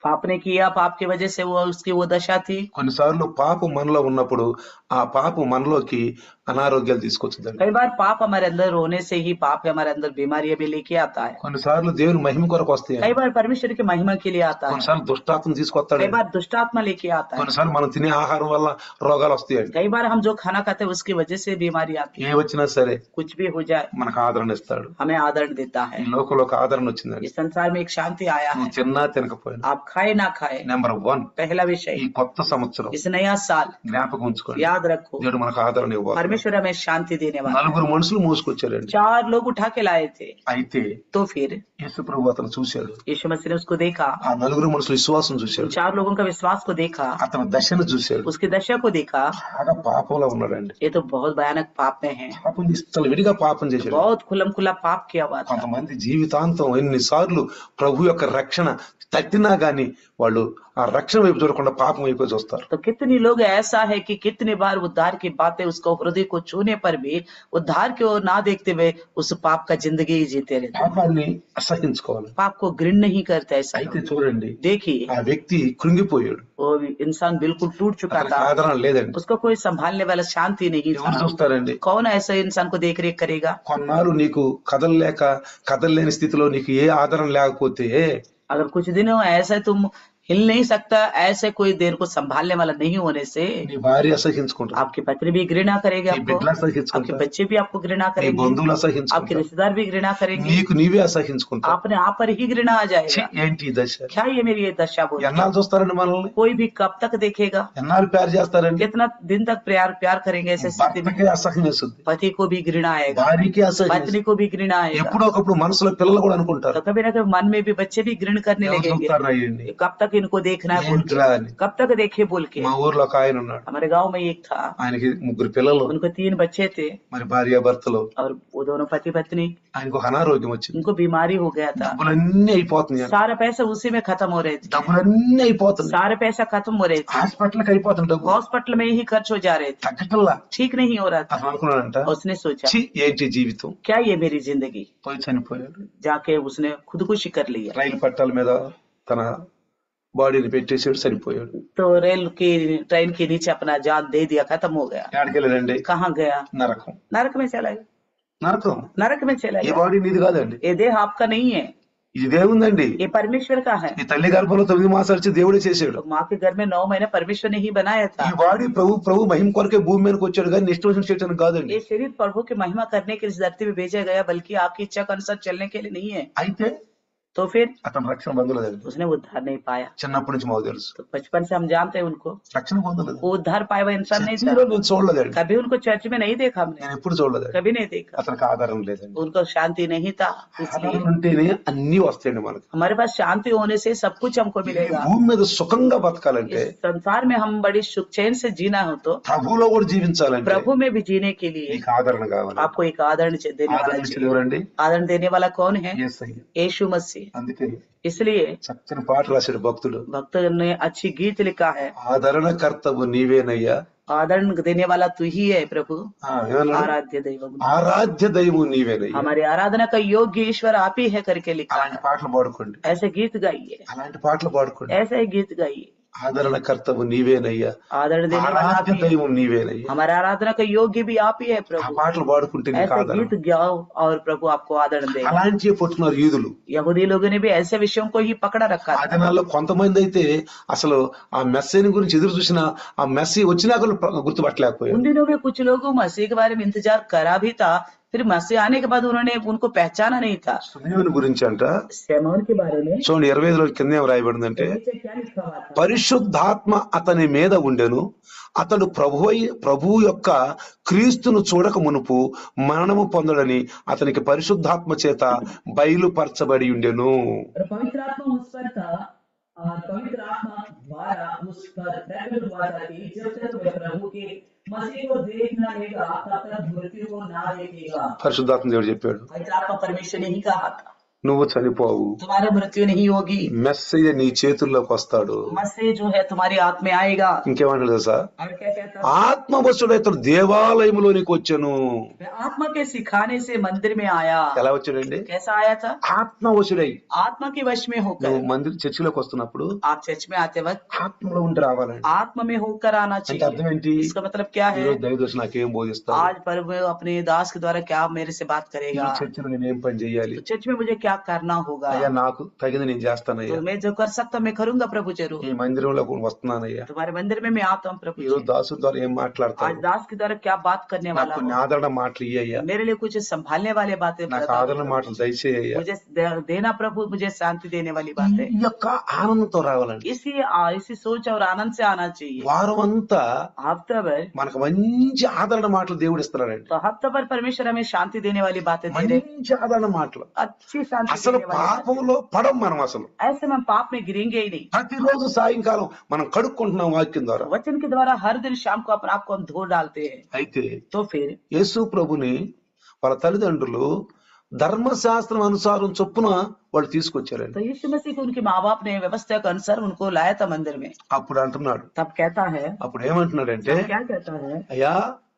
पाप ने किया पाप की वजह से वो उसकी वो दशा थी కొన్నిసార్లు పాపం మనలో ఉన్నప్పుడు ఆ పాపం మనలోకి అనారోగ్యాలు తీసుకొచ్చిందండి कई बार पाप हमारे अंदर होने से ही पाप हमारे अंदर बीमारियां भी लेके आता है కొన్నిసార్లు దేవుని మహిమ కొరకు వస్తాయి कई बार परमेश्वर की महिमा के लिए आता है కొన్నిసార్లు దుష్టాత్మ తీసుకొస్తాడు कई बार दुष्टात्मा लेके आता है కొన్నిసార్లు మనం తినే ఆహారం వల్ల రోగాలు వస్తాయండి कई बार हम जो खाना खाते हैं उसकी वजह से बीमारी आती है ఏ వచ్చినా సరే कुछ भी हो जाए మనకు ఆదరణ ఇస్తాడు हमें आदरण देता है ఈ లోకంలో ఒక ఆదరణ వచ్చిందండి इस संसार में एक शांति आया है నువ్వు తిన్నా తినకపోయినా आप खाए ना खाए నెంబర్ వన్ पहला विषय ఈ కొత్త సంవత్సరం इस नया साल జ్ఞాపకం ఉంచుకోండి याद रखो దేవుడు మనకు ఆదరణ ఇవ్వాలి परमेश्वर हमें शांति देने वाला है। నలుగురు మనుషులు మోసుకొచ్చారండి चार लोग उठा के लाए थे అయితే तो फिर యేసు ప్రభు అతను చూశాడు यीशु मसीह ने उसको देखा ఆ నలుగురు మనుషులు విశ్వాసం చూశాడు उन चार लोगों का विश्वास को देखा అతని దశను చూశాడు उसकी दशा को देखा బాగా పాపంలో ఉన్నాడండి ये तो बहुत भयानक पाप में है పాపం చేసి విడిగా పాపం చేశాడు बहुत खुलम खुला पाप किया हुआ था కొంతమంది జీవితాంతం ఎన్నిసార్లు ప్రభు యొక్క రక్షణ తట్టినా గాని వాళ్ళు ఆ రక్షణ వైపు చూడకుండా పాపం వైపు చూస్తారు तो कितनी लोग ऐसा है कि कितनी बार उद्धार की बातें उसको हृदय को छूने पर भी उद्धार की ओर ना देखते हुए उस पाप का जिंदगी ही जीते रहते हैं। పాపాన్ని అసహించుకోవాలి पाप को घृण नहीं करते ऐसा అయితే लोग। చూడండి देखिए ఆ వ్యక్తి కృంగిపోయాడు वो इंसान बिल्कुल टूट चुका అతనికి था ఆదరణ లేదండి उसको कोई संभालने वाला शांति नहीं ఎవరు था చూస్తారండి कौन ऐसा इंसान को देख रेख करेगा కొన్నాళ్ళు నీకు కదలలేక కదలలేని స్థితిలో నీకు ఏ ఆదరణ లేకపోతే अगर कुछ दिनों ऐसे तुम हिल नहीं सकता ऐसे कोई देर को संभालने वाला नहीं होने से నీ భార్య అసహించుకుంటారు आपकी पत्नी भी घृणा करेगी నీ आपको బిడ్డలు आपके అసహించుకుంటారు बच्चे भी आपको घृणा నీ करेंगे బంధువులు आपके అసహించుకుంటారు रिश्तेदार भी घृणा करेंगे నీకు నీవే అసహించుకుంటావు आपने आप पर ही घृणा आ ఛీ, जाएगा ఏంటి ఈ దశ क्या ये मेरी ये दशा बोल ఎన్నాళ్ళు చూస్తారండి మనల్ని कोई भी कब तक देखेगा ఎన్నాళ్ళు ప్యార్ చేస్తారండి कितना दिन तक प्यार प्यार करेंगे ऐसे स्थिति में భర్తకి అసహ్యం వేస్తుంది पति को भी घृणा आएगा భార్యకి అసహ్యం पत्नी వేస్తుంది. को भी घृणा आएगा ఎప్పుడో ఒకప్పుడు మనసులో పిల్లలు కూడా అనుకుంటారు तो कभी ना कभी मन में भी बच्चे भी घृण करने ఎవరు लगेंगे చూస్తారు అయ్యండి कब तक इनको देखना है बोल के ఏంట్రా అని कब तक देखे बोल के మా ఊర్లో ఒక ఆయన ఉన్నాడు हमारे गांव में एक था ఆయనకి ముగ్గురు పిల్లలు उनको तीन बच्चे थे మరి భార్య భర్తలు और वो दोनों पति पत्नी ఆయనకు ఒక అనారోగ్యం వచ్చింది उनको बीमारी हो गया था డబ్బులన్నీ అయిపోతున్నాయి सारा पैसा उसी में खत्म हो रहे थे డబ్బులన్నీ అయిపోతున్నాయి सारे पैसा खत्म हो रहे थे హాస్పిటల్కి అయిపోతుంది డబ్బు हॉस्पिटल में ही खर्च हो जा रहे थे తగ్గటల్లా ठीक नहीं हो रहा था అతను అనుకున్నాడంట उसने सोचा ఛీ, ఏంటి జీవితం क्या ये मेरी जिंदगी పోయి చనిపోయాడు जाके उसने खुदकुशी कर लिया రైలు పట్టాల మీద తన బాడీని పెట్టేసాడు చనిపోయాడు तो रेल की ट्रेन के नीचे अपना जान दे दिया खत्म हो गया ఎక్కడికి వెళ్ళాడండి कहाँ गया నరకం नरक में चला गया నరకం नरक में चला ఈ गया బాడీ నీది కాదండి ये देह आपका नहीं है ఇది దేవుందండి ये परमेश्वर का है ఈ తల్లి గర్భంలో తొమ్మిది మాసాలు వచ్చి దేవుడే చేశాడు तो माँ के घर में नौ महीने परमेश्वर ने ही बनाया था ఈ బాడీ ప్రభు ప్రభు మహిమ కొరకే భూమి మీదకి వచ్చాడు కానీ ఇష్టం వచ్చిన చేయడానికి కాదండి ये शरीर प्रभु की महिमा करने के लिए इस धरती में भेजा गया बल्कि आपकी इच्छा के अनुसार चलने के लिए नहीं है అయితే तो फिर అతను రక్షణ పొందలేదండి उसने उद्धार नहीं पाया చిన్నప్పటి నుంచి మాకు తెలుసు तो बचपन से हम जानते हैं उनको రక్షణ పొందలేదు वो उद्धार पाया हुआ इंसान नहीं చర్చిలో था నేను చూడలేదండి कभी उनको चर्च में नहीं देखा हमने నేను ఎప్పుడు చూడలేదండి कभी नहीं देखा అతనికి ఆధారం లేదండి उनको शांति नहीं था इसलिए ఆధారం ఉంటేనే అన్ని వస్తాయండి మనకు हमारे पास शांति होने से सब कुछ हमको ఈ मिलेगा భూమి మీద సుఖంగా బతకాలంటే इस संसार में हम बड़ी सुख चैन से जीना हो तो ప్రభువులో కూడా జీవించాలంటే प्रभु में भी जीने के लिए నీకు ఆదరణ కావాలి आपको एक आदरण चे- देने वाला ఆదరణ चाहिए ఇచ్చేది ఎవరండి आदरण देने वाला कौन है యేసయ్య. यीशु मसीह అందుకే इसलिए చక్కని పాట రాశాడు భక్తుడు भक्त ने अच्छी गीत लिखा है ఆదరణ కర్తవు నీవేనయ్యా आदरण देने वाला तू ही है प्रभु ఆ, ఏమన్నాడు? आराध्य दैवम ఆరాధ్య దైవం నీవేనయ్యా हमारी आराधना का योग्य ईश्वर आप ही है करके लिखा అలాంటి పాటలు పాడుకోండి ऐसे गीत गाइए అలాంటి పాటలు పాడుకోండి ऐसे ही गीत गाइए ఆదరణ కర్తవు నీవేనయ్యా आदरण देने वाला आप ఆరాధ్య ही है దైవం నీవేనయ్యా हमारे आराधना का योग्य भी आप ही है ఆ प्रभु పాటలు పాడుకుంటే నీకు ऐसे ఆదరణ गीत गाओ और प्रभु आपको आदरण देगा అలాంటి పుట్టినారు యూదులు यहूदी लोगों ने भी ऐसे विषयों को ही पकड़ा रखा ఆ था దినాల్లో కొంతమంది అయితే అసలు ఆ మెస్సేని గురించి ఎదురు చూసిన ఆ మెస్సీ వచ్చినా కూడా ప్ర- గుర్తుపట్టలేకపోయారు उन दिनों में कुछ लोगों मसीह के बारे में इंतजार करा भी था फिर मसीह आने के बाद उन्होंने उनको पहचाना नहीं था సునియోని గురించి అంట शैमोन के बारे में చూడండి ఇరవై ఐదులో కింద ఏం రాయబడిందంటే नीचे क्या लिखा हुआ था పరిశుద్ధాత్మ అతని మీద ఉండెను అతడు ప్రభు ప్రభు యొక్క క్రీస్తును చూడక మునుపు మరణము పొందడని అతనికి పరిశుద్ధాత్మ చేత బయలుపరచబడి ఉండెను और पवित्र आत्मा उस पर था और पवित्र आत्मा द्वारा उस पर प्रकट हुआ था कि जब तक वह प्रभु के मसीह को देख न लेगा तब तक मृत्यु को ना देखेगा పరిశుద్ధాత్మ దేవుడు చెప్పాడు पवित्र आत्मा परमेश्वर ने ही कहा था నువ్వు చనిపోవు तुम्हारी मृत्यु नहीं होगी మెస్సయ్య నీ చేతుల్లోకి వస్తాడు मसीह जो है तुम्हारी हाथ में आएगा ఇంకేమంటాడు తెలుసా और क्या कहता है? ఆత్మవశుడు ఇతడు దేవాలయంలోనికి వచ్చాను वह आत्मा के सिखाने से मंदिर में आया ఎలా వచ్చాడండి कैसा आया था ఆత్మవశుడై आत्मा के वश में होकर నువ్వు మందిర చర్చిలోకి వస్తున్నప్పుడు आप चर्च में आते वक्त ఆత్మలో ఉండి రావాలండి आत्मा में होकर आना అంటే चाहिए అర్థం ఏంటి इसका मतलब क्या है ఈరోజు దైవదర్శనం నాకేం బోధిస్తావు आज पर वो अपने दास के द्वारा क्या मेरे से बात ఈ करेगा చర్చిలో నేను ఏం పని చేయాలి तो चर्च में मुझे क्या करना होगा అయ్యా నాకు తగింది నేను చేస్తానయ్యా तो मैं जो कर सकता मैं करूंगा प्रभु जरूर ఈ మందిరంలోకి వస్తున్నానయ్యా तुम्हारे मंदिर में मैं आता हूँ प्रभु ఈ రోజు जी। దాసు ద్వారా ఏం आज మాట్లాడతావు दास के द्वारा क्या बात करने నాకు वाला కొన్ని हूँ ఆదరణ మాటలు ఇయ్యయ్యా मेरे लिए कुछ संभालने वाले बातें నాకు बताओ। ఆదరణ మాటలు దయచేయ్యా मुझे दे- देना प्रभु मुझे शांति देने वाली बात है ఈ యొక్క ఆనందంతో రావాలండి इसी आ- इसी सोच और आनंद से आना चाहिए వారం అంతా हफ्ता भर మనకు మంచి ఆదరణ మాటలు దేవుడు ఇస్తున్నాడండి तो हफ्ता भर परमेश्वर हमें शांति देने वाली बातें दे रहे మంచి ఆదరణ మాటలు अच्छी शांति అసలు देने वाली बातें। పాపంలో పడం మనం అసలు ऐसे में हम पाप में गिरेंगे ही नहीं ప్రతిరోజు సాయంకాలం మనం కడుక్కుంటున్నాం వాక్యం ద్వారా वचन के द्वारा हर दिन शाम को अपने आप को हम धो डालते हैं అయితే तो फिर యేసు ప్రభుని వాళ్ళ తల్లిదండ్రులు ధర్మశాస్త్రం అనుసారం చొప్పున వాళ్ళు తీసుకొచ్చారండి तो यीशु मसीह को उनके माँ बाप ने व्यवस्था के अनुसार उनको लाया था मंदिर में అప్పుడు అంటున్నాడు तब कहता है అప్పుడు ఏమంటున్నాడంటే क्या कहता है అయ్యా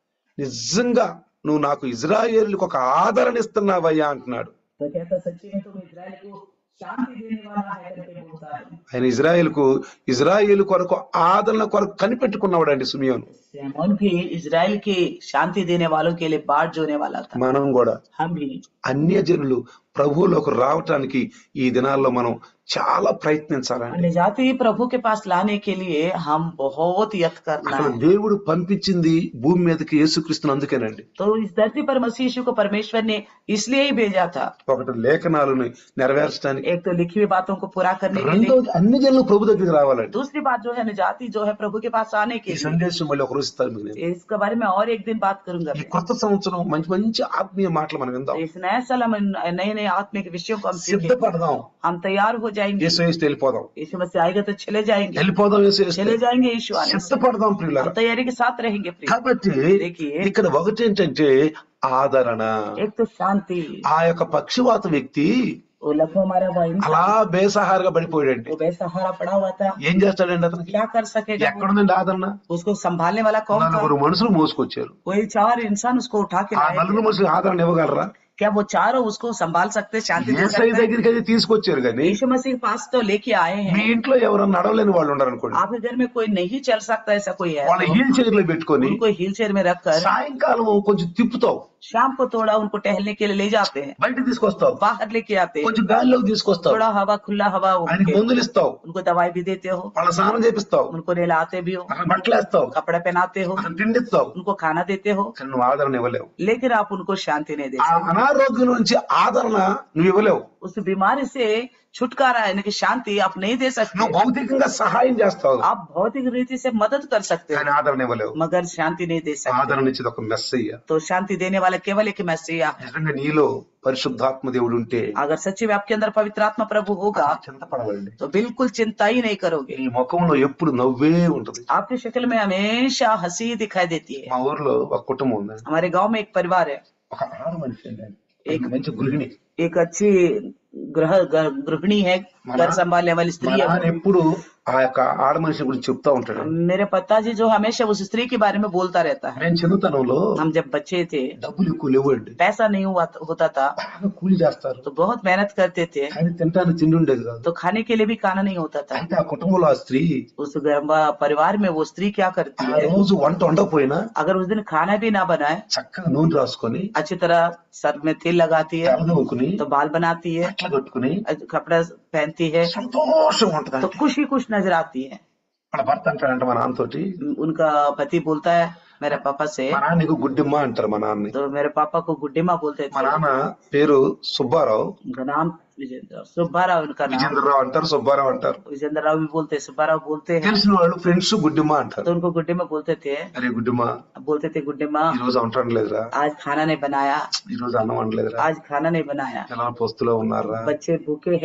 నిజంగా నువ్వు నాకు ఇజ్రాయేలుకి ఒక ఆదరణ ఇస్తున్నావయ్యా అంటున్నాడు तो कहता सच्ची में तुम इजराइल को शांति देने वाला है करके बोलता है ఆయన ఇజ్రాయేల్ కు ఇజ్రాయేల్ కొరకు ఆదరణ కొరకు కనిపెట్టుకున్నవాడండి సుమియోను सैमोन भी इजराइल के शांति देने वालों के लिए बाट जोने वाला था మనం కూడా हम भी అన్య జనులు ప్రభువులోకి రావటానికి ఈ దినాల్లో మనం చాలా ప్రయత్నించాలండి अन्य जाति प्रभु के पास लाने के लिए हम बहुत यत्न करना అసలు है దేవుడు పంపించింది భూమి మీదకి యేసుక్రీస్తుని అందుకేనండి तो इस धरती पर मसीह यीशु को परमेश्वर ने इसलिए ही भेजा था ఒకటి లేఖనాలను నెరవేర్చడానికి एक तो लिखी हुई बातों को पूरा करने के लिए రెండోది అన్ని జనులు ప్రభు దగ్గరికి రావాలండి दूसरी बात जो है न जाति जो है प्रभु के पास आने के ఈ लिए సందేశం మళ్ళీ ఒక రోజు ఇస్తాను మీకు నేను इसके बारे में और एक दिन बात करूंगा ఈ मैं। కొత్త సంవత్సరం మంచి మంచి ఆత్మీయ మాటలు మనం విందాం इस नए साल हम नए नए आत्मिक विषयों को हम सीखेंगे సిద్ధపడదాం हम तैयार हो जाएंगे యేసు వేస్తే వెళ్ళిపోదాం यीशु मसीह आएगा तो चले जाएंगे వెళ్ళిపోదాం యేసు వేస్తే चले जाएंगे यीशु आने से సిద్ధపడదాం ప్రియులారా हम तैयारी के साथ रहेंगे प्रिय కాబట్టి देखिए ఇక్కడ ఒకటి ఏంటంటే ఆదరణ एक तो शांति ఆ యొక్క పక్షివాత వ్యక్తి वो लखो हमारा वो इंसान, అలా బేసహారుగా పడిపోయాడండి वो बेसहारा पड़ा हुआ था ఏం చేస్తాడండి అతనికి क्या कर सकेगा वो? ఎక్కడుందండి ఆదరణ उसको संभालने वाला कौन था నలుగురు మనుషులు మోసుకొచ్చారు वही चार इंसान उसको उठा के ఆ लाए నలుగురు మనుషులు ఆదరణ ఇవ్వగలరా क्या वो चारों उसको संभाल सकते शांति दे ఏసై सकते हैं? దగ్గరికి అయితే తీసుకొచ్చారు కానీ यीशु मसीह के पास तो लेके आए మీ हैं ఇంట్లో ఎవరన్నా నడవలేని వాళ్ళు ఉన్నారు అనుకోండి आपके घर में कोई नहीं चल सकता ऐसा कोई है వాళ్ళ तो హీల్ చైర్ లో పెట్టుకొని उनको व्हील चेयर में रखकर సాయంకాలం కొంచెం తిప్పుతావు शाम को थोड़ा उनको टहलने के लिए ले जाते हैं బయట తీసుకొస్తావు बाहर लेके आते हैं కొంచెం గాలిలోకి తీసుకొస్తావు थोड़ा हवा खुला हवा ఆయనకి उनके మందులు ఇస్తావు उनको दवाई भी देते हो వాళ్ళ స్నానం చేపిస్తావు उनको नहलाते भी हो అక్కడ బట్టలు వేస్తావు कपड़े पहनाते हो అక్కడ తిండి ఇస్తావు उनको खाना देते हो కానీ నువ్వు ఆదరణ ఇవ్వలేవు लेकिन आप उनको शांति नहीं दे ఆ అనారోగ్యం నుంచి ఆదరణ నువ్వు ఇవ్వలేవు सकते उस बीमारी से छुटकारा यानी कि शांति आप नहीं दे सकते నువ్వు భౌతికంగా సహాయం చేస్తావు आप भौतिक रीति से मदद कर सकते కానీ हो ఆదరణ ఇవ్వలేవు मगर शांति नहीं दे सकते ఆదరణ ఇచ్చేది ఒక మెస్సయ్య तो शांति देने वाला केवल एक मैसिया है నిజంగా నీలో పరిశుద్ధాత్మ దేవుడు ఉంటే अगर सच्ची में आपके अंदर पवित्र आत्मा प्रभु होगा చింతపడవండి तो बिल्कुल चिंता ही नहीं करोगे ఈ ముఖంలో ఎప్పుడు నవ్వే ఉంటది आपकी शक्ल में हमेशा हंसी दिखाई देती है మా ఊర్లో ఒక కుటుంబం ఉందండి हमारे गांव में एक परिवार है ఒక ఆడ మనిషి అండి ఒక మంచి గృహిణి एक अच्छी गृह ग- गृहिणी है घर संभालने वाली మా स्त्री है నాన్న ఎప్పుడు ఆ యొక్క ఆడ మనిషి గురించి చెప్తా ఉంటాడు मेरे पिताजी जो हमेशा उस स्त्री के बारे में बोलता रहता है నేను చిన్నతనంలో हम जब बच्चे थे డబ్బులు ఎక్కువ లేవండి पैसा नहीं हुआ होता था బాగా కూలి చేస్తారు तो बहुत मेहनत करते थे కానీ తింటానికి తిండి ఉండేది కాదు तो खाने के लिए भी खाना नहीं होता था అయితే ఆ కుటుంబంలో ఆ స్త్రీ उस घर- परिवार में वो स्त्री क्या करती ఆ है రోజు వంట వండకపోయినా अगर उस दिन खाना भी ना बनाए చక్కగా నూనె రాసుకొని अच्छी तरह सर में तेल लगाती है తెలదవుకుని तो बाल बनाती है బట్టలు కట్టుకుని कपड़ा पहनती है సంతోషం ఉంటది तो खुशी खुश नजर आती है వాళ్ళ భర్త అంటాడంట మా నాన్నతోటి उनका पति बोलता है मेरे पापा से మా నాన్న నీకు గుడ్డిమ్మ అంటారు మా నాన్నని तो मेरे पापा को गुड्डी माँ बोलते మా थे నాన్న పేరు సుబ్బారావు उनका नाम विजेंद्र सुब्बाराव उनका नाम విజేంద్రరావు అంటారు సుబ్బారావు అంటారు विजेंद्र राव भी बोलते सुब्बाराव बोलते हैं తెలిసిన వాళ్ళు ఫ్రెండ్స్ గుడ్డిమ్మ तो అంటారు उनको गुड्डी में बोलते थे అరే గుడ్డిమ్మ बोलते थे गुड्डी माँ ఈ రోజు వంట లేదురా आज खाना नहीं बनाया ఈ రోజు అన్నం వండలేదురా आज खाना नहीं बनाया ఎలా పొస్తులో ఉన్నారా बच्चे भूखे हैं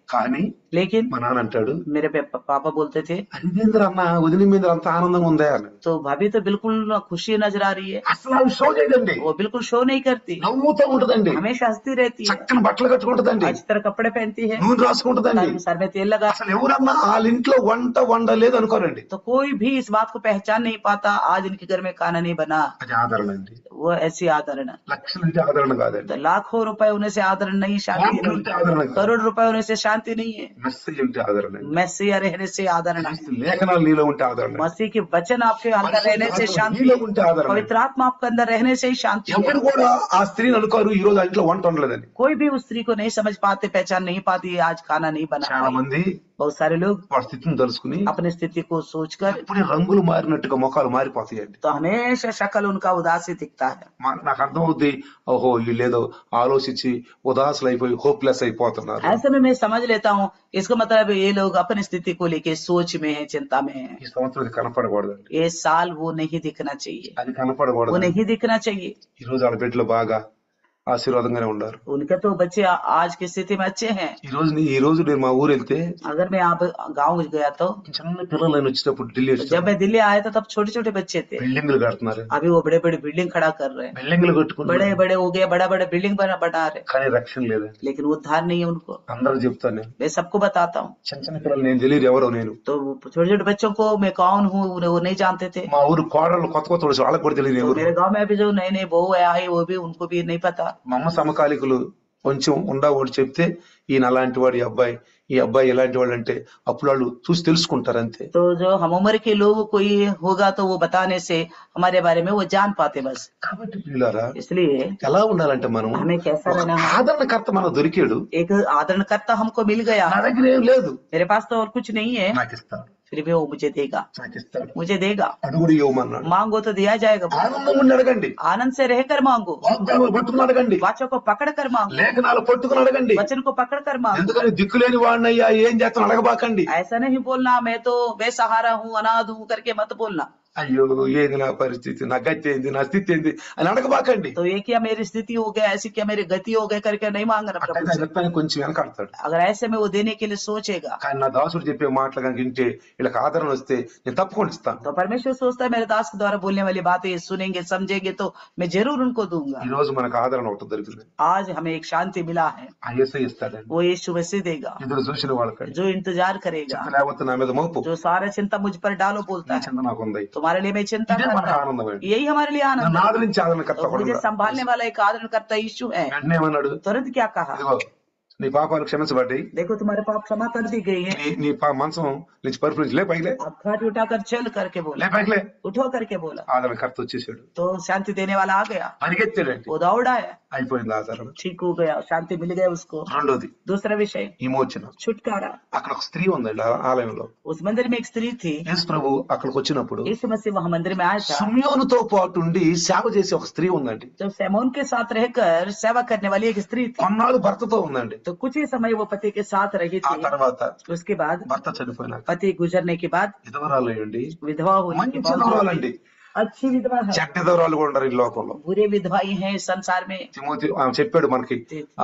కానీ लेकिन మా నాన్న అంటాడు मेरे पे- पापा बोलते थे అదేంద్ర అన్న వదిలి మీద అంత ఆనందంగా ఉందా అని तो भाभी तो बिल्कुल खुशी नजर आ रही है అసలు ఆమె షో చేయదండి वो बिल्कुल शो नहीं करती నవ్వుతూ ఉంటదండి हमेशा हंसती रहती है చక్కని బట్టలు కట్టుకుంటదండి अच्छी तरह कपड़े पहनती है నూనె రాసుకుంటదండి सर में तेल लगा అసలు ఎవరన్నా వాళ్ళ ఇంట్లో వంట వండలేదు అనుకోరండి तो कोई भी इस बात को पहचान नहीं पाता आज इनके घर में खाना नहीं बना అది ఆదరణ అండి वो ऐसी आदरण है। లక్షల నుంచి ఆదరణ కాదండి तो लाखों रुपए होने से आदरण नहीं शांति కోట్ల नहीं నుంచి ఆదరణ కాదు करोड़ रुपए होने से शांति नहीं है మెస్సేజ్ ఉంటే ఆదరణ అండి मैसिया रहने से आदरण है। క్రీస్తు లేఖనాలు నీలో ఉంటే ఆదరణ मसीह के वचन आपके अंदर रहने से शांति నీలో है। ఉంటే ఆదరణ पवित्र आत्मा आपके अंदर रहने से ही शांति है ఎవరు కూడా ఆ స్త్రీని అనుకోరు ఈ రోజు ఆ ఇంట్లో వంట వండలేదని कोई भी उस स्त्री को नहीं समझ पाते पहचान नहीं पाती आज खाना नहीं बना చాలా पाई। మంది बहुत सारे लोग వాడి స్థితిని తెలుసుకుని अपनी स्थिति को सोचकर అప్పుడే రంగులు మారినట్టుగా ముఖాలు మారిపోతాయండి तो हमेशा शक्ल उनका उदासी दिखता है మా- నాకు అర్థం అవుద్ది ఓహో వీళ్ళేదో ఆలోచించి ఉదాసులు అయిపోయి హోప్లెస్ అయిపోతున్నారు ऐसे में मैं समझ लेता हूँ इसका मतलब ये लोग अपनी स्थिति को लेके सोच में है चिंता में है ఈ సంవత్సరం ఇది కనపడకూడదండి ये साल वो नहीं दिखना चाहिए అది वो కనపడకూడదు नहीं दिखना चाहिए ఈ రోజు వాళ్ళ బిడ్డలు బాగా ఆశీర్వాదంగానే ఉన్నారు उनके तो बच्चे आ- आज की स्थिति में अच्छे हैं ఈ రోజు నీ- ఈ రోజు నేను మా ఊరు వెళ్తే अगर मैं आप गाँव गया तो చిన్న పిల్లలు ఆయన వచ్చేటప్పుడు ఢిల్లీ जब मैं दिल्ली आया था तब छोटे छोटे बच्चे थे బిల్డింగ్లు కడుతున్నారు अभी वो बड़े बड़े बिल्डिंग खड़ा कर रहे हैं బిల్డింగ్లు కట్టుకుంటారు बड़े बड़े हो गए बड़ा बड़ा बिल्डिंग बना बना रहे కానీ రక్షణ లేదండి लेकिन उद्धार नहीं है उनको అందరూ చెప్తాను నేను मैं सबको बताता हूँ చిన్న చిన్న పిల్లలు నేను తెలియదు ఎవరో నేను तो छोटे छोटे बच्चों को मैं कौन हूँ वो नहीं जानते थे మా ఊరు కోడళ్ళు కొత్త కొత్త వాళ్ళు వాళ్ళకి కూడా తెలియదు तो ఎవరు मेरे गांव में अभी जो नए नए बहू है आई वो भी उनको भी नहीं पता మా అమ్మ సమకాలికులు కొంచెం ఉండా ఒకటి చెప్తే ఈయన అలాంటి వాడు ఈ అబ్బాయి ఈ అబ్బాయి ఎలాంటి వాడు అంటే అప్పుడు వాళ్ళు చూసి తెలుసుకుంటారు అంతే तो जो हम उम्र के लोग कोई होगा तो वो बताने से हमारे बारे में वो जान पाते बस కాబట్టి పిల్లారా इसलिए ఎలా ఉండాలంటే మనం हमें कैसा ఒక रहना है ఆదరణకర్త మనకు దొరికాడు एक आदरणकर्ता हमको मिल गया నా దగ్గర ఏం లేదు मेरे पास तो और कुछ नहीं है నాకు ఇస్తాడు फिर भी वो मुझे देगा నాకు ఇస్తాడు मुझे देगा అడుగుడు ఇవ్వమన్నాడు मांगो तो दिया जाएगा ఆనందం ఉండి అడగండి आनंद से रहकर मांगो వాగ్దానాలు పట్టుకుని అడగండి वाचों को पकड़ कर मांगो లేఖనాలు పట్టుకుని అడగండి वचन को पकड़ कर मांगो ఎందుకని దిక్కులేని వాడినయ్యా ఏం చేస్తాను అడగబాకండి ऐसा नहीं बोलना मैं तो बेसहारा हूँ अनाथ हूँ करके मत बोलना అయ్యో ఏంది నా పరిస్థితి నా గతి ఏంది నా స్థితి ఏంది అని అడగబాకండి तो ये क्या मेरी स्थिति हो गया ऐसी क्या मेरी गति हो गई करके नहीं मांगना प्रभु అట్టయితే से ఆయన చెప్తానికి కొంచెం వెనకాడతాడు अगर ऐसे में वो देने के लिए सोचेगा కానీ నా దాసుడు చెప్పే మాటలు కనుక వింటే వీళ్ళకి ఆదరణ వస్తే నేను తప్పకుండా ఇస్తాను तो परमेश्वर सोचता है मेरे दास के द्वारा बोलने वाली बातें ये सुनेंगे समझेंगे तो मैं जरूर उनको दूंगा ఈ రోజు మనకు ఆదరణ ఒకటి దొరికింది आज हमें एक शांति मिला है ఆ ఏసై ఇస్తాడండి वो यीशु मसीह देगा ఎదురు చూసిన వాళ్ళకండి जो इंतजार करेगा చింత లేకపోతే నా మీద మోపు जो सारा चिंता मुझ पर डालो बोलता ఈ है చింత నాకు ఉంది तुम्हारे लिए मैं चिंता ఇదే कर మనకు रहा हूं ఆనందం అండి यही हमारे लिए आनंद నన్ను है ఆదరించి ఆదరణకర్త तो కూడా मुझे ఉన్నాడు. संभालने वाला एक आदरण करता यीशु है వెంటనే ఏమన్నాడు तुरंत क्या कहा ఇదిగో నీ పాపాలు క్షమించబడ్డాయి देखो तुम्हारे पाप क्षमा कर दी गई है నీ నీ పా మంచం నుంచి పరుపు నుంచి లే పైకిలే आप खाट उठाकर चल करके बोला లే పైకిలే उठो करके बोला ఆదరణకర్త వచ్చేసాడు तो शांति देने वाला आ गया పరిగెత్తాడండి वो दौड़ आया అయిపోయింది ఆదరణ ठीक हो गया शांति मिल गया उसको రెండోది दूसरा विषय విమోచన छुटकारा అక్కడ ఒక స్త్రీ ఉందండి ఆ ఆలయంలో उस मंदिर में एक स्त्री थी యేసు ప్రభు అక్కడికి వచ్చినప్పుడు यीशु मसीह वहां मंदिर में आया था సుమ్యోనుతో పాటు ఉండి సేవ చేసే ఒక స్త్రీ ఉందండి जब सैमोन के साथ रहकर सेवा करने वाली एक स्त्री थी కొన్నాళ్ళు భర్తతో ఉందండి तो कुछ ही समय वो पति के साथ रही ఆ थी తర్వాత उसके बाद భర్త చనిపోయినాక पति गुजरने के बाद విధవరాలు అయ్యండి विधवा होने के మంచి बाद విధవరాలండి अच्छी विधवा है చెడ్డ విధవరాలు కూడా ఉన్నారు ఈ లోకంలో बुरे विधवाई हैं इस संसार में తిమోతి ఆ, చెప్పాడు మనకి ఆ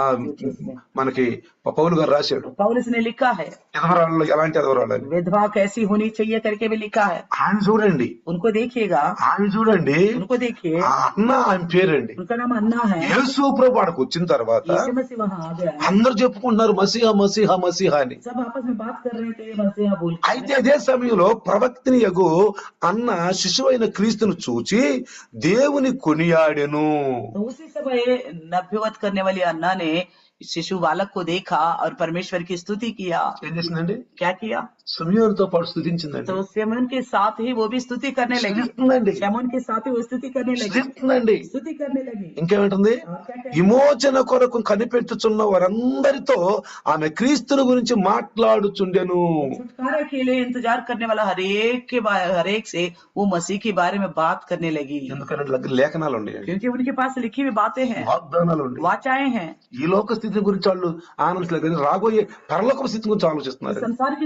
మనకి పౌలు గారు రాశాడు पौलुस ने लिखा है విధవరాల్లో ఎలాంటి విధవరాలు అని विधवा कैसी होनी चाहिए करके भी लिखा है ఆయన చూడండి उनको देखिएगा ఆయన చూడండి उनको देखिए ఆ అన్న ఆయన పేరండి उनका नाम अन्ना है యేసు ప్రభు ఆడకు వచ్చిన తర్వాత यीशु मसीह वहां आ गया అందరు చెప్పుకుంటున్నారు మసీహా మసీహా మసీహా అని सब आपस में बात कर रहे थे मसीहा बोल के। అయితే అదే సమయంలో ప్రవక్తిని యగు అన్న శిశువు అయిన క్రీస్తును చూచి దేవుని కొనియాడెను तो उसी समय नभ्यवत करने वाली अन्ना ने शिशु बालक को देखा और परमेश्वर की स्तुति किया ఏం చేసిందండి क्या किया సమయంతో పాటు స్థుతించిందండి तो सेमन के साथ ही वो भी स्तुति करने लगी స్థుతిస్తుందండి सेमन के साथ ही वो स्तुति करने लगी స్థుతిస్తుందండి स्तुति करने लगी ఇంకేమిటంది और क्या कहती? విమోచన కొరకు కనిపెట్టుచున్న వారందరితో ఆమె క్రీస్తుని గురించి మాట్లాడుచుండెను छुटकारे के लिए इंतजार करने वाला हरेक के बा- हरेक से वो मसीह के बारे में बात करने लगी ఎందుకంటే దగ్గర లేఖనాలు ఉన్నాయండి क्योंकि उनके पास लिखी हुई बातें हैं వాగ్దానాలు ఉన్నాయి वाचाएं हैं ఈ లోక స్థితి గురించి వాళ్ళు ఆనందించలేదు కానీ రాబోయే పరలోక స్థితి గురించి ఆలోచిస్తున్నారు संसार की स्थिति को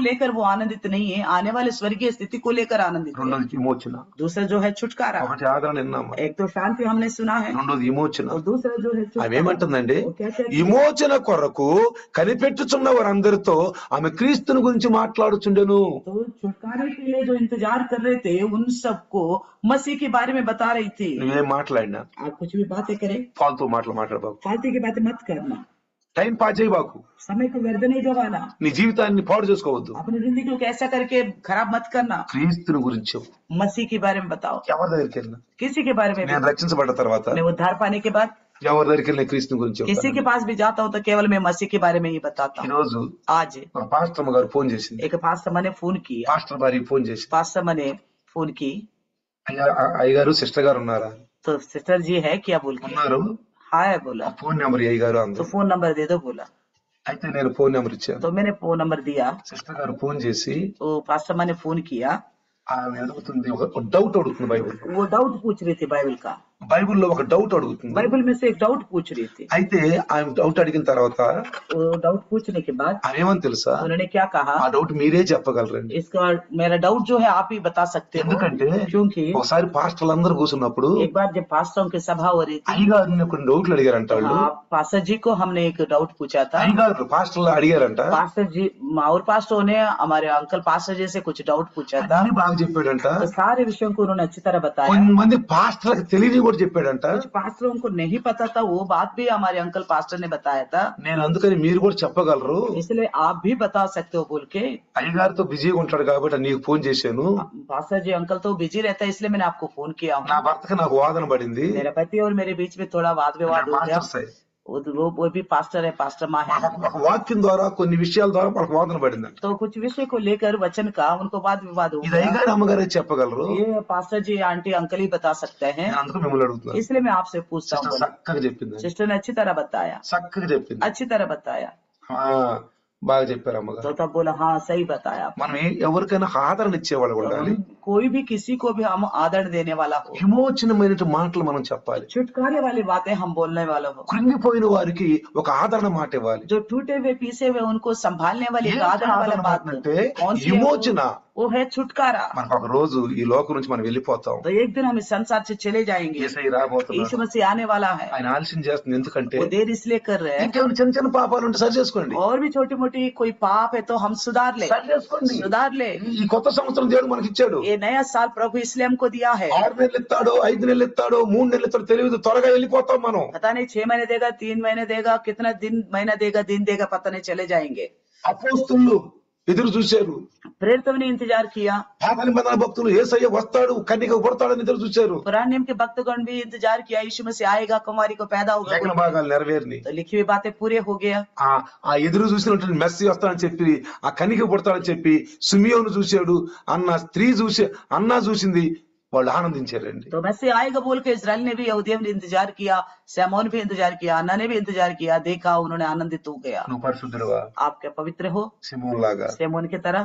लेकर वो आनंदित नहीं है आने वाले स्वर्गीय स्थिति को लेकर आनंदित है రెండోది విమోచన दूसरा जो है छुटकारा ఒకటి ఆదరణ విన్నాము एक तो शांति हमने सुना है రెండోది విమోచన और दूसरा जो है ఆమె छुटकारा ఏమంటుందండి वो क्या कहती है? విమోచన కొరకు కనిపెట్టుచున్న వారందరితో ఆమె క్రీస్తుని గురించి మాట్లాడుచుండెను तो छुटकारे के लिए जो इंतजार कर रहे थे उन सबको मसीह के बारे में बता रही थी నువ్వేం మాట్లాడినా आप कुछ भी बातें करें ఫాల్తూ మాటలు మాట్లాడబాకు फालतू की बातें मत करना టైం పాస్ చేయబాకు समय को व्यर्थ नहीं गवाना నీ జీవితాన్ని పాడు చేసుకోవద్దు अपनी जिंदगी को कैसा करके खराब मत करना క్రీస్తుని గురించి చెప్పు. मसीह के बारे में बताओ ఎవరి దగ్గరికి వెళ్ళినా किसी के बारे में भी నేను రక్షించబడ్డ తర్వాత मैं उद्धार पाने के बाद ఎవరి దగ్గరికి వెళ్ళిన క్రీస్తుని గురించి किसी చెప్తాను. के पास भी जाता हूँ तो केवल मैं मसीह के बारे में ही बताता ఈ हूँ రోజు आज మా పాస్టర్ గారు ఫోన్ చేసింది एक पास्टर ने फोन किया పాస్టర్ భార్య ఫోన్ చేసి पास्टर ने फोन की అయ్యా అ- అయ్యగారు సిస్టర్ గారు ఉన్నారా तो सिस्टर जी है क्या बोल के ఉన్నారు हाँ है बोला ఫోన్ నెంబర్ అయ్యగారు तो అందరు फोन नंबर दे दो बोला అయితే నేను ఫోన్ నెంబర్ ఇచ్చాను तो मैंने फोन नंबर दिया సిస్టర్ గారు ఫోన్ చేసి तो पास्टर ने फोन किया ఆమె అడుగుతుంది ఒక డౌట్ అడుగుతుంది బైబుల్ वो डाउट पूछ रही थी बाइबल का బైబిల్లో ఒక డౌట్ అడుగుతుంది बाइबल में से एक डाउट पूछ रही थी అయితే ఆమె డౌట్ అడిగిన తర్వాత वो डाउट पूछने के बाद ఆమె ఏమని తెలుసా उन्होंने क्या कहा ఆ డౌట్ మీరే చెప్పగలరండి इसका मेरा डाउट जो है आप ही बता सकते हो ఎందుకంటే क्योंकि ఒకసారి పాస్టర్లు అందరూ కూర్చున్నప్పుడు एक बार जब पास्टरों की सभा हो रही थी అయ్యగారిని కొన్ని డౌట్లు అడిగారంట వాళ్ళు हाँ, पास्टर जी को हमने एक डाउट पूछा था అయ్యగారు పాస్టర్లు అడిగారంట पास्टर जी और पास्टरों ने हमारे अंकल पास्टर जी से कुछ डाउट पूछा था దాన్ని బాగా చెప్పాడంట तो सारे विषयों को उन्होंने अच्छी तरह बताया కొంతమంది పాస్టర్లకు తెలియని కూడా చెప్పాడంట कुछ पास्टरों को नहीं पता था वो बात भी हमारे अंकल पास्टर ने बताया था నేను అందుకని మీరు కూడా చెప్పగలరు इसलिए आप भी बता सकते हो बोल के అయ్యగారితో బిజీగా ఉంటాడు కాబట్టి నీకు ఫోన్ చేశాను पास्टर जी अंकल तो बिजी रहता है इसलिए मैंने आपको फोन किया నా हूँ భర్తకి నాకు వాదన పడింది मेरा पति और मेरे बीच में थोड़ा वाद विवाद हो गया పాస్టర్ సై. वो वो वो भी पास्टर है पास्टर माँ है ఒక- ఒక వాక్యం ద్వారా కొన్ని విషయాల ద్వారా మనకు వాదన పడిందంట तो कुछ विषय को लेकर वचन का उनको वाद विवाद हो ఇది गया అయ్యగారు అమ్మగారే చెప్పగలరు ये पास्टर जी आंटी अंकल ही बता सकते हैं నేను అందుకు మిమ్మల్ని అడుగుతున్నాను इसलिए मैं आपसे पूछता हूँ సిస్టర్ बोला। చక్కగా చెప్పింది सिस्टर ने अच्छी तरह बताया చక్కగా చెప్పింది अच्छी तरह बताया ఆ, బాగా చెప్పారు అమ్మగారు तो तब बोला हाँ सही बताया आपने। మనం ఏ- ఎవరికైనా ఆదరణ ఇచ్చేవాళ్ళు ఉండాలి कोई भी किसी को भी हम आदर देने वाला हो విమోచనమైన మాటలు మనం చెప్పాలి छुटकारे वाली बातें हम बोलने वाला हो కృంగిపోయిన వారికి ఒక ఆదరణ మాట ఇవ్వాలి जो टूटे हुए पीसे हुए उनको संभालने वाली एक ఏంటి आदर वाला ఆదరణ बात మాట అంటే कौन सी है वो? విమోచన वो है छुटकारा మనకు ఒక రోజు ఈ లోకం నుంచి మనం వెళ్ళిపోతాం तो एक दिन हम इस संसार से चले जाएंगे ఏసై రాబోతున్నాడు यीशु मसीह आने वाला है ఆయన ఆలస్యం చేస్తుంది ఎందుకంటే वो देर इसलिए कर रहे हैं ఇంకేమైనా చిన్న చిన్న పాపాలు ఉంటే సరి చేసుకోండి और भी छोटी मोटी कोई पाप है तो हम सुधार ले సరి చేసుకోండి सुधार ले ఈ కొత్త సంవత్సరం దేవుడు మనకి ఇచ్చాడు ये नया साल प्रभु इसलिए हमको दिया है ఆరు నెలలు ఇస్తాడో ఐదు నెలలు ఇస్తాడో మూడు నెలలు ఇస్తాడో తెలియదు త్వరగా వెళ్ళిపోతాం మనం पता नहीं छह महीने देगा तीन महीने देगा कितना दिन महीना देगा दिन देगा पता नहीं चले जाएंगे అపోస్తులు ఎదురు చూశారు प्रेरितों ने इंतजार किया పాత నిబంధన భక్తులు ఏసయ్య వస్తాడు కన్నిక పుడతాడని ఎదురు చూశారు पुराने नियम के भक्तगण भी इंतजार किया यीशु मसीह आएगा कुमारी को पैदा होगा లేఖన భాగాలు నెరవేరిని तो लिखी हुई बातें पूरे हो गया ఆ ఆ ఎదురు చూసినటువంటి మెస్సి వస్తాడని చెప్పి ఆ కనిక పుడతాడని చెప్పి సుమియోను చూశాడు అన్న స్త్రీ చూసి అన్నా చూసింది వాళ్ళు ఆనందించారండి तो मसीह आएगा बोल के इसराइल ने भी यहूदियों ने इंतजार किया सैमोन भी इंतजार किया अन्ना ने भी इंतजार किया देखा उन्होंने आनंदित हो गया నువ్వు పరిశుద్ధుడువా आप क्या पवित्र हो సిమోన్ లాగా सैमोन की तरह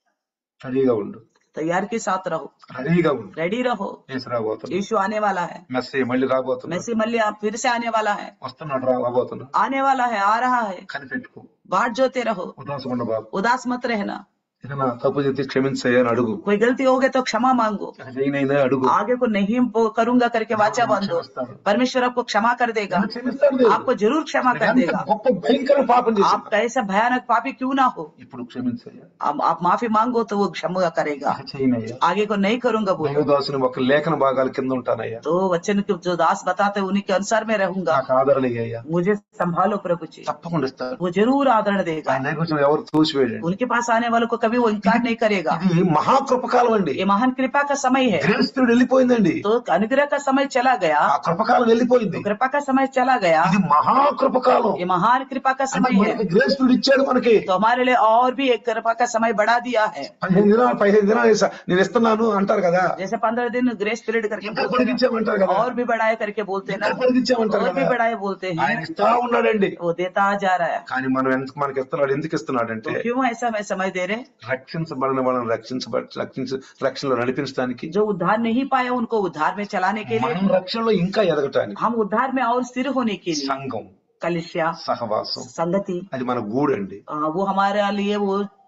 రెడీగా ఉండు तैयार के साथ रहो రెడీగా ఉండు रेडी रहो ఏసు రాబోతున్నాడు यीशु आने वाला है మెస్సి మళ్ళీ రాబోతున్నాడు मसीह मल्ली आप फिर से आने वाला है వస్తున్నాడు రా- రాబోతున్నాడు आने वाला है आ रहा है కనిపెట్టుకో बाट जोते रहो ఉదాసం ఉండ బాబు उदास मत रहना ఏదైనా తప్పు చేస్తే క్షమించయ్యా అని అడుగు कोई गलती हो गई तो क्षमा मांगो చేయనైనా అడుగు आगे को नहीं वो करूंगा करके वाचा बांधो క్షమిస్తాడు. परमेश्वर आपको क्षमा कर देगा క్షమిస్తాడు దేవుడు. आपको जरूर क्षमा कर ఎంత देगा గొప్ప భయంకర పాపం చేసి आप कैसा भयानक पापी क्यों ना हो ఇప్పుడు క్షమించయ్యా आप, आप माफी मांगो तो वो क्षमा करेगा చేయనయ్యా आगे को नहीं करूंगा बोलो దైవదాసుని ఒక లేఖన భాగాల కింద ఉంటానయ్యా तो वचन के जो दास बताते हैं, उन्हीं के अनुसार मैं रहूंगा నాకు ఆదరణ అయ్యా मुझे संभालो प्रभु जी తప్పకుండా ఇస్తాడు वो जरूर आदरण देगा ఆయన దగ్గర వచ్చిన ఎవరు తోసివేయండి उनके पास आने वालों को कभी वो इनकार नहीं करेगा ఇది మహాకృపకాలం అండి ये महान कृपा का समय है గ్రేస్ పీరియడ్ వెళ్ళిపోయిందండి तो अनुग्रह का समय चला गया ఆ కృపకాలం వెళ్ళిపోయింది तो कृपा का समय चला गया ఇది మహాకృపకాలం ये महान कृपा का అంటే समय है మనకి గ్రేస్ పీరియడ్ ఇచ్చాడు మనకి तो हमारे लिए और भी एक कृपा का समय बढ़ा दिया है పదిహేను దినాలు పదిహేను దినాలు ఇస్తా- నేను ఇస్తున్నాను అంటారు కదా जैसे पंद्रह दिन ग्रेस पीरियड करके ఇంకా बोलते పొడిగించామంటారు हैं కదా और भी बढ़ाए करके बोलते हैं ఇంకా ना పొడిగించామంటారు और भी కదా बढ़ाए बोलते हैं ఆయన ఇస్తా ఉన్నాడండి वो देता जा रहा है కానీ మనం ఎందుకు మనకి ఇస్తున్నాడు ఎందుకు ఇస్తున్నాడంటే तो क्यों ऐसा मैं समझ दे रहे రక్షించబడిన వాళ్ళని రక్షించబ రక్షించ రక్షణలో నడిపించడానికి जो उद्धार नहीं पाया उनको उद्धार में चलाने के लिए మనం రక్షణలో ఇంకా ఎదగటానికి हम उद्धार में और स्थिर होने के लिए సంఘం कलिसिया సహవాసం संगति అది మన గూడండి आ, वो हमारे लिए वो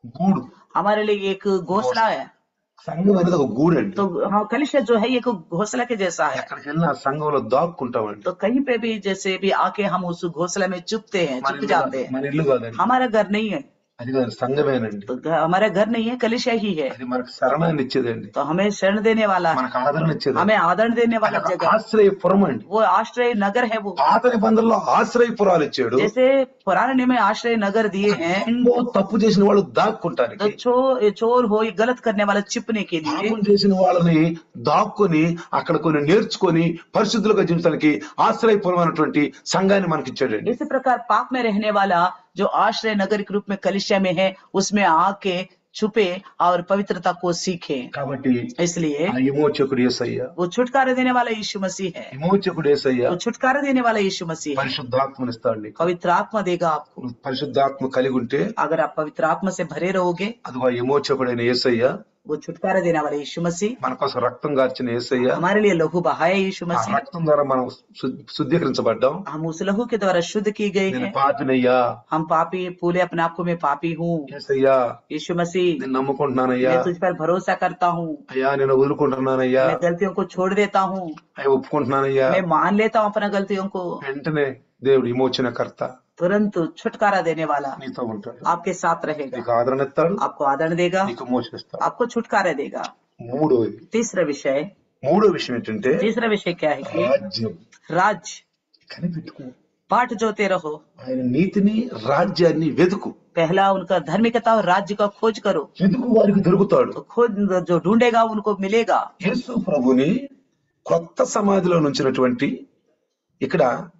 గూడు हमारे लिए एक घोंसला है సంఘం అనేది ఒక గూడు అండి तो हाँ कलिशा जो है ये एक घोंसला के जैसा है ఎక్కడికి వెళ్ళినా ఆ సంఘంలో దాక్కుంటామండి तो कहीं पे भी जैसे भी आके हम उस घोंसले में चुपते हैं మన चुप ఇల్లు जाते కాదు- हैं మన ఇల్లు కాదండి हमारा घर नहीं है అది కాదు సంఘమేనండి तो घ- हमारा घर नहीं है कलिशा ही है అది మనకు శరణాన్ని ఇచ్చేదండి तो हमें शरण देने वाला है మనకు ఆదరణ ఇచ్చేది हमें आदरण देने वाला అది ఒక जगह ఆశ్రయపురం అండి वो आश्रय नगर है वो పాత నిబంధనలో ఆశ్రయపురాలు ఇచ్చాడు जैसे पुराने में आश्रय नगर दिए हैं ఎన్నో తప్పు చేసిన వాళ్ళు దాక్కుంటానికి तो चोर चोर हो गलत करने वाला छिपने के लिए పాపం చేసిన వాళ్ళని దాక్కుని అక్కడ కొన్ని నేర్చుకొని పరిశుద్ధులుగా జీవితానికి ఆశ్రయపురమైనటువంటి సంఘాన్ని మనకి ఇచ్చాడండి इसी प्रकार पाप में रहने वाला जो आश्रय नगर के रूप में कलिशा में है उसमें आके छुपे और पवित्रता को सीखे కాబట్టి इसलिए ఆ విమోచకుడు ఏసయ్య वो छुटकारा देने वाला यीशु मसीह है విమోచకుడు ఏసయ్య वो छुटकारा देने वाला यीशु मसीह है పరిశుద్ధాత్మనిస్తాడు నీకు पवित्र आत्मा देगा आपको నువ్వు పరిశుద్ధాత్మ కలిగి ఉంటే अगर आप पवित्र आत्मा से भरे रहोगे అదిగో ఆ విమోచకుడైన ఏసయ్య वो छुटकारा देने वाला यीशु मसीह మన కోసం రక్తం కార్చిన ఏసయ్య हमारे लिए लहू बहाया यीशु ఆ मसीह రక్తం ద్వారా మనం శు- శుద్ధీకరించబడ్డాం हम उस लहू के द्वारा शुद्ध की गई నేను है పాపినయ్యా हम पापी पूरे अपने आप को मैं पापी हूँ ఏసయ్యా यीशु मसीह నేను నమ్ముకుంటున్నానయ్యా मैं तुझ पर भरोसा करता हूँ అయ్యా నేను వదులుకుంటున్నానయ్యా मैं गलतियों को छोड़ देता हूँ అయ్యా ఒప్పుకుంటున్నానయ్యా मैं मान लेता हूँ अपना गलतियों को వెంటనే దేవుడు విమోచనకర్త तुरंत छुटकारा देने वाला నీతో ఉంటాడు आपके साथ रहेगा నీకు ఆదరణ ఇస్తాడు आपको आदरण देगा నీకు మోచనిస్తాడు आपको छुटकारा देगा మూడోది तीसरा विषय మూడో విషయం ఏంటంటే तीसरा विषय क्या है कि రాజ్యం राज्य కనిపెట్టుకో बाट जोते रहो ఆయన నీతిని రాజ్యాన్ని వెతుకు पहला उनका धार्मिकता और राज्य का खोज करो వెతుకు వారికి దొరుకుతాడు तो खोज जो ढूंढेगा उनको मिलेगा యేసు ప్రభుని కొత్త సమాధిలో నుంచినటువంటి ఇక్కడ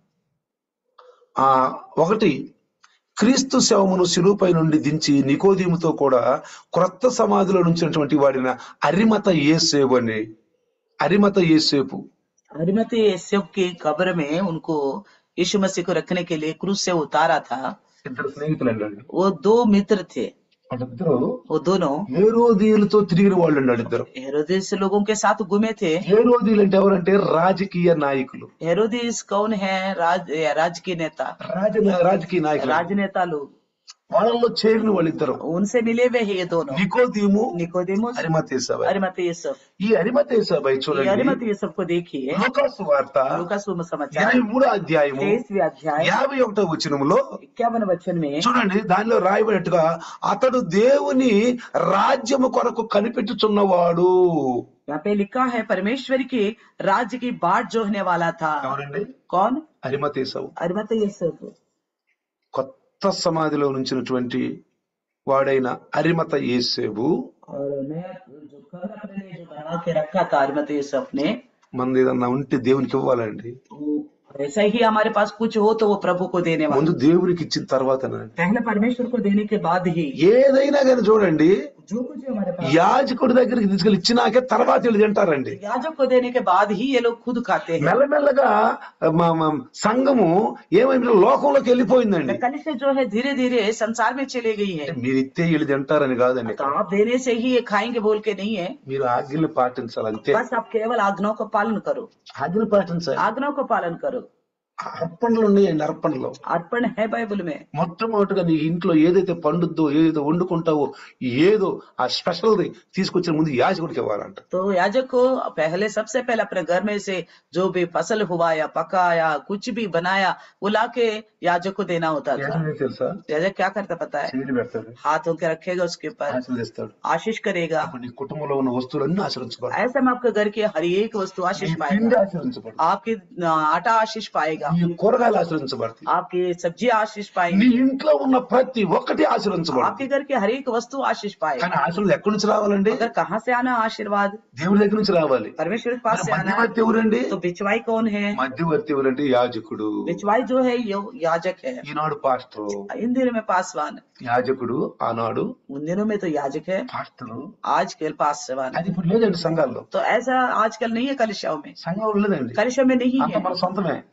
ఆ ఒకటి క్రీస్తు శవమును శిలువుపై నుండి దించి నికోదీముతో కూడా క్రొత్త సమాధిలో నుంచినటువంటి వాడిన అరిమత ఏసేపు అని అరిమత ఏసేపు हरिमती सेव की कब्र में उनको यीशु मसीह को रखने के लिए क्रूज से उतारा था ఇద్దరు స్నేహితులు అండి वो दो मित्र थे వాళ్ళిద్దరు वो दोनों ఏరోదీయులతో తిరిగిన వాళ్ళు అండి వాళ్ళిద్దరు हेरोदिस लोगों के साथ घूमे थे ఏరోదీయులు అంటే ఎవరంటే రాజకీయ నాయకులు हेरोदिस कौन है राज राजकीय नेता రాజ రాజకీయ నాయకులు राजनेता लोग వాళ్ళలో చేరిన వాళ్ళిద్దరు उनसे मिले हुए हैं ये दोनों నికోదీము निकोदेमुस అరిమతే సభ अरिमती यूसुफ ఈ అరిమతే సభ ये చూడండి अरिमती यूसुफ को देखिए లూకాసు వార్త लूका समाचार ఇరవై మూడో అధ్యాయము तेईसवें अध्याय యాభై ఒకటో వచనములో इक्यावन वचन में చూడండి దానిలో రాయబడినట్టుగా అతడు దేవుని రాజ్యము కొరకు కనిపెట్టుచున్నవాడు यहाँ पे लिखा है परमेश्वर की राज्य की बाट जोहने वाला था ఎవరండి कौन అరిమతేసవు अरिमती यूसुफ కొత్త సమాధిలో నుంచినటువంటి వాడైన అరిమత ఏసేబు और नया जो कर अपने लिए जो बना के रखा था अरिमती यूसुफ ने మనది ఏదన్నా ఉంటే దేవునికి ఇవ్వాలండి वो ऐसा ही हमारे पास कुछ हो तो वो प्रभु को देने वाला ముందు దేవునికి ఇచ్చిన తర్వాత पहले परमेश्वर को देने के बाद ही ఏదైనా కానీ చూడండి जो कुछ है हमारे पास యాజకుడి దగ్గరికి తీసుకెళ్ళి ఇచ్చినాకే తర్వాత వీళ్ళు తింటారండి याजक को देने के बाद ही ये लोग खुद खाते हैं మెల్లమెల్లగా మా మా సంఘము ఏమైంది లోకంలోకి వెళ్ళిపోయిందండి कलिशा जो है धीरे धीरे संसार में चली गई है మీరు ఇస్తే వీళ్ళు తింటారని కాదండి तो आप देने से ही ये खाएंगे बोल के नहीं है మీరు ఆజ్ఞలు పాటించాలి అంతే बस आप केवल आज्ञाओं का पालन करो ఆజ్ఞలు పాటించాలి आज्ञाओं का पालन करो అర్పణలు ఉన్నాయండి అర్పణలు अर्पण है बाइबल में మొట్టమొదటిగా నీ ఇంట్లో ఏదైతే పండుద్దో ఏదైతే వండుకుంటావో ఏదో ఆ స్పెషల్ తీసుకొచ్చిన ముందు యాజకుడికి ఇవ్వాలంట तो याजक को पहले सबसे पहले अपने घर में से जो भी फसल हुआ या पका या कुछ भी बनाया वो लाके याजक को देना होता था యాజకుడు ఏంటి తెలుసా याजक क्या करता पता है చేతులు పెడతాడు हाथ होकर रखेगा उसके ऊपर ఆశీర్వదిస్తాడు आशीष करेगा అప్పుడు నీ కుటుంబంలో ఉన్న వస్తువులన్నీ ఆశ్రయించబడతాయి ऐसे में आपके घर की हर एक वस्तु आशीष నీ पाएगा పిండి ఆశ్రయించబడతాయి आपकी अ, आटा आशीष पाएगा నీ కూరగాయలు ఆశ్రయించబడతాయి आपकी सब्जी आशीष నీ पाएगी ఇంట్లో ఉన్న ప్రతి ఒక్కటి ఆశ్రయించబడతాయి आपके घर की हर एक वस्तु आशीष पाएगा కానీ ఆశలు ఎక్కడి నుంచి రావాలండి अगर कहाँ से आना आशीर्वाद దేవుడి దగ్గర నుంచి రావాలి परमेश्वर के पास మరి से आना है మధ్యవర్తి ఎవరండి तो बिचवाई कौन है మధ్యవర్తి ఎవరంటే యాజకుడు बिचवाई जो है यो याजक है ఈనాడు పాస్టర్ इन दिनों में पासवान యాజకుడు ఆనాడు उन दिनों में तो याजक है పాస్టరు आजकल पासवान అది ఇప్పుడు లేదండి సంఘాల్లో तो ऐसा आजकल नहीं है कलिशाओं में సంఘంలో లేదండి कलिशा में नहीं అంత है మన సొంతమే तो सब कुछ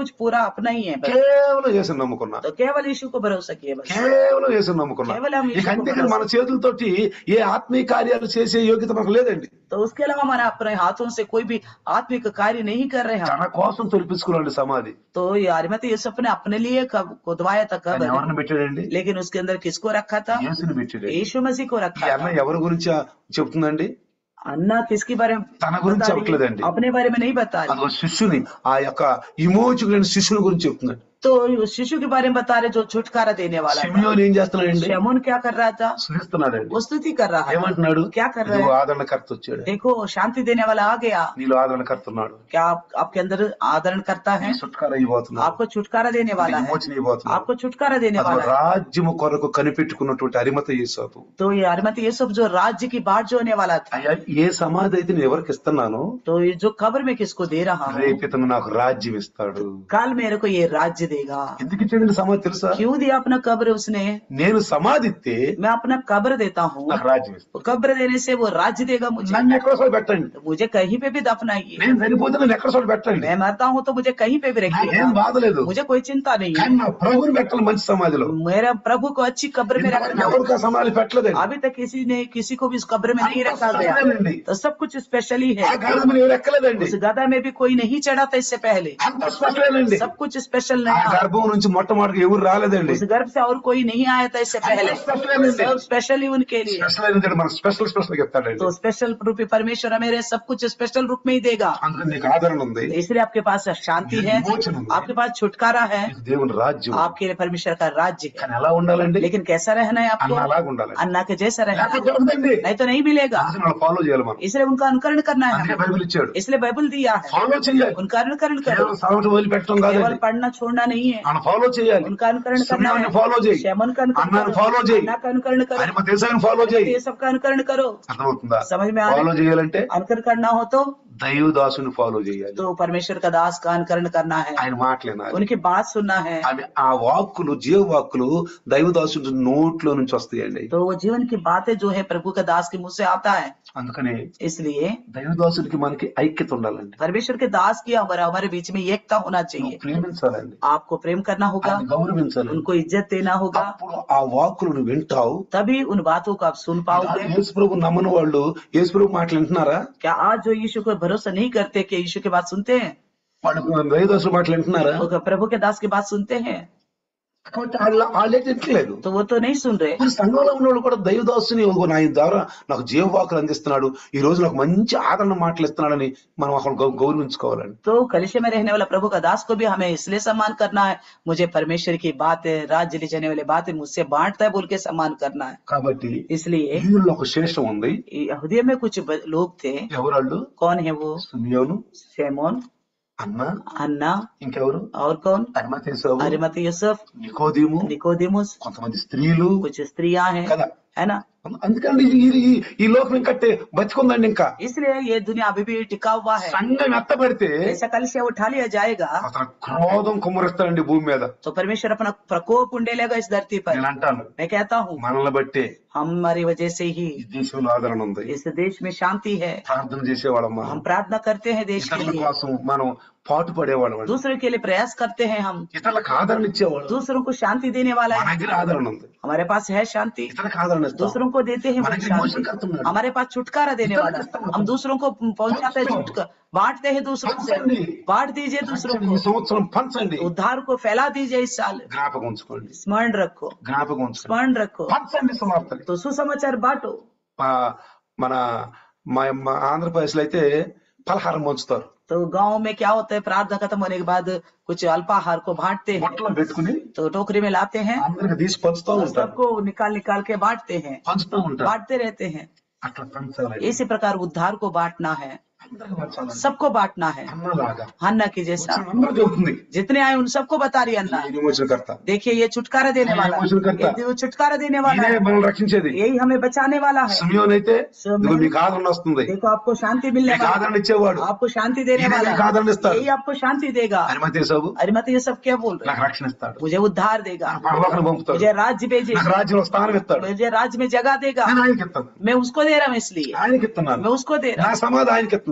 कुछ पूरा अपना ही है बस। కేవలం యేసుని నమ్ముకున్నా तो केवल यीशु को भरोसा किए बस కేవలం యేసుని నమ్ముకున్నా కేవలం ఇక యేసుకు అంతేకాని మన చేతులతోటి ఏ ఆత్మీయ కార్యాలు చేసే యోగ్యత మనకు లేదండి तो उसके अलावा हमारे अपने हाथों से कोई भी आत्मिक कार्य नहीं कर रहे हम తన కోసం తొలిపించుకున్నాడు సమాధి तो ये अरिमत यूसुफ ने अपने लिए कब खुदवाया था ఆయన कब ఎవరిని పెట్టాడండి लेकिन उसके अंदर किसको रखा था యేసుని పెట్టాడు यीशु मसीह को ఈ रखा అన్న था ఎవరి గురించి చెప్తుందండి अन्ना किसके बारे में తన గురించి बता रही है? చెప్పట్లేదండి अपने बारे में नहीं बता रही అది ఒక శిష్యుని ఆ యొక్క విమోచకుడైన శిష్యుని గురించి చెప్తున్నాడు तो उस शिशु के बारे में बता रहे जो छुटकारा देने वाला था సిమియోని ఏం చేస్తున్నాడండి शमून क्या कर रहा था శ్రమిస్తున్నాడండి वो स्तुति कर रहा था ఏమంటున్నాడు क्या कर रहा ఇదిగో है ఆదరణకర్త వచ్చాడు देखो शांति देने वाला आ गया నీలో ఆదరణకర్త ఉన్నాడు क्या आप, आपके अंदर आदरण करता है నీ చుట్కార అయిపోతున్నాడు आपको छुटकारा देने वाला है విమోచన అయిపోతున్నాడు आपको छुटकारा देने అదిగో वाला है రాజ్యము కొరకు కనిపెట్టుకున్నటువంటి అరిమత యేసోపు तो ये अरमत यूसुफ जो राज्य की बाट जो होने वाला था అయ్యా ఏ సమాధి అయితే నేను ఎవరికి ఇస్తున్నానో तो ये जो कब्र में किसको दे रहा हूँ రేపు ఇతను నాకు రాజ్యం ఇస్తాడు कल मेरे को ये राज्य देगा ఎందుకు ఇచ్చాడండి సమాధి తెలుసా क्यों दिया अपना कब्र उसने నేను సమాధి ఇస్తే मैं अपना कब्र देता हूँ నాకు రాజ్యం ఇస్తాడు वो कब्र देने से वो राज्य देगा मुझे నన్ను ఎక్కడ చోట పెట్టండి तो मुझे कहीं पे भी दफनाइए నేను చనిపోతే నన్ను ఎక్కడ చోట పెట్టండి मैं मरता हूँ तो मुझे कहीं पे भी నాకేం रखिएगा బాధ లేదు मुझे कोई चिंता नहीं కానీ है నా ప్రభుని పెట్టాలి మంచి సమాధిలో मेरा प्रभु को अच्छी कब्र में ఇంతవరకు रखना है ఎవరికి ఆ సమాధి పెట్టలేదండి अभी तक किसी ने किसी को भी इस कब्र में नहीं रखा गया స్పెషలేనండి. तो सब कुछ स्पेशल ही ఆ है గాడిద మీద ఎవరు ఎక్కలేదండి उस गदा में भी कोई नहीं चढ़ा था इससे पहले అంత స్పెషలేనండి सब कुछ स्पेशल ఆ नहीं था గర్భం నుంచి మొట్టమొదటి ఎవరు రాలేదండి उस गर्भ से और कोई नहीं आया था इससे पहले స్పెషలేనండి सब स्पेशल ही उनके लिए స్పెషల్ అనేది మనకు స్పెషల్ స్పెషల్ చెప్తాడండి तो स्पेशल रूपी परमेश्वर हमें सब कुछ स्पेशल रूप में ही देगा అందుకని నీకు ఆదరణ ఉంది इसलिए आपके पास शांति है విమోచన ఉంది आपके पास छुटकारा है నీకు దేవుని రాజ్యం ఉంది. आपके लिए परमेश्वर का राज्य है కానీ ఎలా ఉండాలండి लेकिन कैसा रहना है आपको అన్న అలాగా ఉండాలండి अन्ना के जैसा रहना है లేకపోతే దొరకదండి नहीं तो नहीं मिलेगा అందుకని వాళ్ళు ఫాలో చేయాలి మనం इसलिए उनका अनुकरण करना है అందుకే हमें బైబిల్ ఇచ్చాడు इसलिए बाइबल दिया है ఫాలో చేయాలి उनका अनुकरण करो కేవలం సంవత్సరం వదిలిపెట్టడం केवल కాదండి पढ़ना छोड़ना नहीं है మనం ఫాలో చేయాలి उनका अनुकरण करना సమయాన్ని है ఫాలో చేయి शमन का अनुकरण అన్నాన్ని करो ఫాలో చేయి अन्ना का अनुकरण करो ఆయన దేశాన్ని ఫాలో చేయి ये सब का अनुकरण करो అర్థమవుతుందా समझ में आ रहा ఫాలో है చేయాలంటే अनुकरण करना हो तो దైవదాసుని ఫాలో చేయాలి तो परमेश्वर का दास का अनुकरण करना है ఆయన మాటలేనాలి उनकी बात सुनना है అవి ఆ వాక్కులు జీవ వాక్కులు దైవదాసుని నోట్లో నుంచి వస్తాయండి तो वो जीवन की बातें जो है प्रभु का दास के मुंह से आता है అందుకని इसलिए దైవదాసునికి మనకి ఐక్యత ఉండాలండి परमेश्वर के दास की हमारे हमारे बीच में एकता होना నువ్వు चाहिए ప్రేమించాలండి आपको प्रेम करना होगा ఆయన గౌరవించాలండి उनको इज्जत देना होगा అప్పుడు ఆ వాక్కులు నువ్వు వింటావు तभी उन बातों को आप सुन पाओगे యేసు ప్రభు నమ్మని వాళ్ళు యేసు ప్రభు మాటలు వింటున్నారా क्या आज जो यीशु को भरोसा नहीं करते कि यीशु की बात सुनते हैं వాళ్ళు దైవదాసుల మాటలు వింటున్నారా वो क्या प्रभु के दास की बात सुनते हैं కాబట్టి వాళ్ళ వాళ్ళైతే వింటలేదు तो वो तो नहीं सुन रहे మరి సంఘంలో ఉన్న వాళ్ళు కూడా దైవదాసుని "ఓ, నా ఆయన ద్వారా నాకు జీవవాకులు అందిస్తున్నాడు ఈ రోజు నాకు మంచి ఆదరణ మాటలు ఇస్తున్నాడని మనం అక్కడ గౌ- గౌరవించుకోవాలండి तो कलिशे में रहने वाला प्रभु का दास को भी हमें इसलिए सम्मान करना है मुझे परमेश्वर की बातें राज्य ले जाने वाली बातें मुझसे बांटता है बोल के सम्मान करना है కాబట్టి इसलिए వీళ్ళలో ఒక శేషం ఉంది यहूदिया में कुछ ब- लोग थे ఎవరాళ్ళు कौन है वो సుమియోను शेमोन అన్న अन्ना ఇంకెవరు और कौन అరిమతేసావు अरिमत यूसुफ నికోదీము निकोदिमुस కొంతమంది స్త్రీలు कुछ स्त्रियां हैं కదా है ना అందుకని ఈ- ఈ- ఈ లోకం కట్టే బతికుందండి ఇంకా इसलिए ये दुनिया अभी भी टिका हुआ है సంఘం ఎత్తబడితే ऐसा कलिशा उठा लिया जाएगा అతను క్రోధం కుమ్మరిస్తాడండి భూమి మీద तो परमेश्वर अपना प्रकोप उंडेलेगा इस धरती पर నేను అంటాను मैं कहता हूँ మనల్ని బట్టే हमारी वजह से ही ఈ దేశంలో ఆదరణ ఉంది इस देश में शांति है ప్రార్థన చేసేవాళ్ళం మనం हम प्रार्थना करते हैं देश के ఇతరుల लिए కోసం మనం పాటు పడేవాళ్ళం అండి. दूसरों के लिए प्रयास करते हैं हम ఇతరులకు ఆదరణ ఇచ్చేవాళ్ళు दूसरों को शांति देने वाला మన है దగ్గర ఆదరణ ఉంది हमारे पास है शांति ఇతరులకు ఆదరణ ఇస్తాం दूसरों को देते हैं वो మనకి शांति మోసం కడుతున్నాడు हमारे पास छुटकारा देने वाला हम दूसरों को पहुंचाते हैं छुटकारा बांटते हैं दूसरों से పంచండి. बांट दीजिए दूसरों ఈ को సంవత్సరం పంచండి उद्धार को फैला दीजिए इस साल జ్ఞాపకం ఉంచుకోండి स्मरण रखो జ్ఞాపకం ఉంచుకోండి स्मरण रखो పంచండి సుమార్తెలు तो सुसमाचार बांटो మా- మన మా మా ఆంధ్రప్రదేశ్ లో అయితే పలహారం పంచుతారు तो गांव में क्या होता है प्रार्थना खत्म होने के बाद कुछ अल्पाहार को बांटते हैं బొట్టలో పెట్టుకుని तो टोकरी में लाते हैं అందరికి తీసి పంచుతూ और ఉంటారు सबको निकाल निकाल के बांटते हैं పంచుతూ ఉంటారు बांटते रहते हैं అట్లా పంచాలి इसी प्रकार उद्धार को बांटना है అందరికి పంచాలి सबको बांटना है అన్నలాగా हन्ना की जैसा అందరూ చెబుతుంది जितने आए उन सबको बता रही अन्ना విమోచనకర్త देखिए ये छुटकारा देने ये वाला विमोचन करता। ये जो छुटकारा देने वाला ఈయనే है మనల్ని రక్షించేది यही हमें बचाने वाला है సుమియోన్ అయితే సుమియోన్ ఇదిగో మీకు ఆదరణ వస్తుంది देखो आपको शांति मिलने మీకు वाला ఆదరణ ఇచ్చేవాడు है। आपको शांति देने ఈయనే वाला మీకు ఆదరణ है ఇస్తాడు यही आपको शांति देगा హనుమతేసావు अरे मत ये सब क्या बोल रहे నాకు రక్షణ ఇస్తాడు हैं? मुझे उद्धार देगा నాకు పరలోకం పంపుతాడు मुझे राज्य भेजे నాకు రాజ్యంలో స్థానం ఇస్తాడు मुझे राज्य में जगह देगा నేను ఆయనకి ఇస్తాను मैं उसको दे रहा हूँ इसलिए ఆయనకి ఇస్తున్నాను मैं उसको दे रहा నా సమాధి ఆయనకి हूँ ఇస్తున్నాను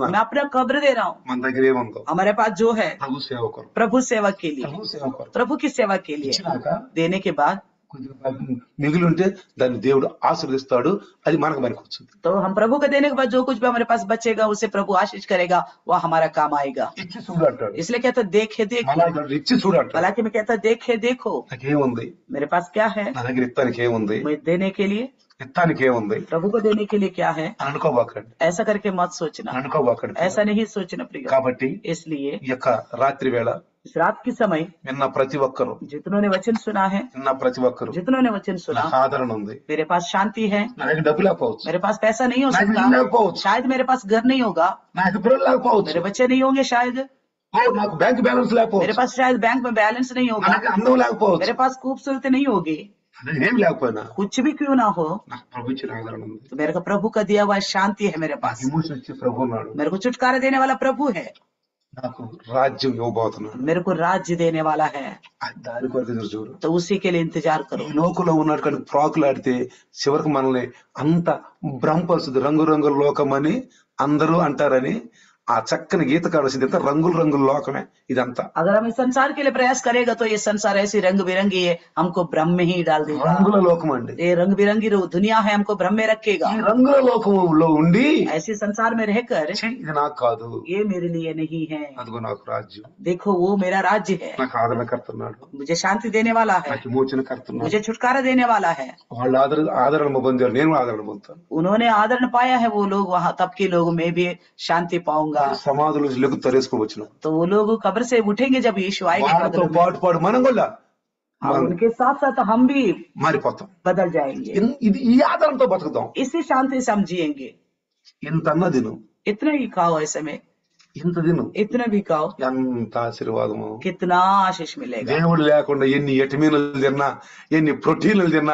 मैं अपना कब्र दे रहा हूँ మన దగ్గర ఏముందో हमारे पास जो है ప్రభు సేవ కొరకు प्रभु सेवा के लिए ప్రభు సేవ కొరకు प्रभु की सेवा के लिए ఇచ్చినాక देने के बाद కొద్దిగా మిగిలి ఉంటే దాన్ని దేవుడు ఆశీర్వదిస్తాడు అది మనకు మనకు వచ్చింది तो हम प्रभु को देने के बाद जो कुछ भी हमारे पास बचेगा उसे प्रभु आशीष करेगा वो हमारा काम आएगा ఇచ్చి చూడు అంటాడు इसलिए कहता देखे देखो మళ్ళా ఇక్కడ ఇచ్చి చూడు అంటాడు हालांकि मैं कहता देखे देखो నాకేముంది मेरे पास क्या है నా దగ్గర ఇత్తానికి ఏముంది मैं देने के लिए ఇత్తానికి ఏముంది प्रभु को देने के लिए क्या है అని అనుకోబాకండి ऐसा करके मत सोचना అని అనుకోబాకండి ऐसा नहीं सोचना प्रिय కాబట్టి इसलिए ఈ యొక్క రాత్రి వేళ इस रात के समय విన్న ప్రతి ఒక్కరు जितनों ने वचन सुना है విన్న ప్రతి ఒక్కరు जितनों ने वचन सुना నాకు ఆదరణ ఉంది मेरे पास शांति है నా దగ్గర డబ్బు లేకపోవచ్చు मेरे पास पैसा नहीं हो నాకు ఇల్లు सकता లేకపోవచ్చు शायद मेरे पास घर नहीं होगा నాకు పిల్లలు లేకపోవచ్చు मेरे बच्चे नहीं होंगे शायद ఓ, నాకు బ్యాంక్ బ్యాలెన్స్ मेरे లేకపోవచ్చు पास शायद बैंक में बैलेंस नहीं होगा నాకు అందం లేకపోవచ్చు मेरे पास खूबसूरती नहीं होगी నేను ఏం లేకపోయినా कुछ भी क्यों ना हो నాకు ప్రభు ఇచ్చిన ఆదరణ ఉంది तो मेरे को प्रभु का दिया हुआ शांति है मेरे पास ఇమోషన్ ఇచ్చి ప్రభు ఉన్నాడు मेरे को छुटकारा देने वाला प्रभु है నాకు రాజ్యం ఇవ్వబోతున్నాడు मेरे को राज्य देने वाला है ఆ దాని కొరకు ఎదురు చూడు तो उसी के लिए इंतजार ఈ करो లోకంలో ఉన్నటువంటి ప్రాకులాడితే చివరికి మనల్ని అంత భ్రమపరుస్తుంది రంగు రంగుల లోకం అని అందరూ అంటారని ఆ చక్కని గీత కావాల్సింది ఎంత రంగుల రంగుల లోకమే ఇదంతా अगर हम इस संसार के लिए प्रयास करेगा तो ये संसार ऐसी रंग बिरंगी है हमको भ्रम में ही डाल देगा రంగుల లోకం అండి ये रंग बिरंगी जो दुनिया है हमको भ्रम में रखेगा ఈ రంగుల లోకంలో ఉండి ऐसे संसार में रहकर "ఛీ, ఇది నాకు కాదు ये मेरे लिए नहीं है అదిగో నాకు రాజ్యం देखो वो मेरा राज्य है నాకు ఆదరణ కడుతున్నాడు मुझे शांति देने वाला है నాకు విమోచన కడుతున్నాడు मुझे छुटकारा देने वाला है వాళ్ళు ఆదర ఆదరణ పొందారు నేను ఆదరణ పొందుతాను उन्होंने आदरण पाया है वो लोग वहां तब के लोग मैं भी शांति पाऊंगा సమాధులు లెగ్గు తరేసుకుని వచ్చిన तो वो लोग कब्र से उठेंगे जब यीशु आएंगे వాళ్ళతో कब्र में। పాటు పాటు మనం కూడా और उनके साथ साथ हम भी మారిపోతాం बदल जाएंगे ఇన్- ఇది ఈ ఆదరణతో బతుకుతాం इसी शांति से हम जिएंगे ఇంత అన్న దిను इतना ही खाओ ऐसे में ఇంత దిను इतना भी खाओ ఎంత ఆశీర్వాదము कितना आशीष मिलेगा దేవుడు లేకుండా ఎన్ని ఎటమీనలు తిన్నా ఎన్ని ప్రోటీన్లు తిన్నా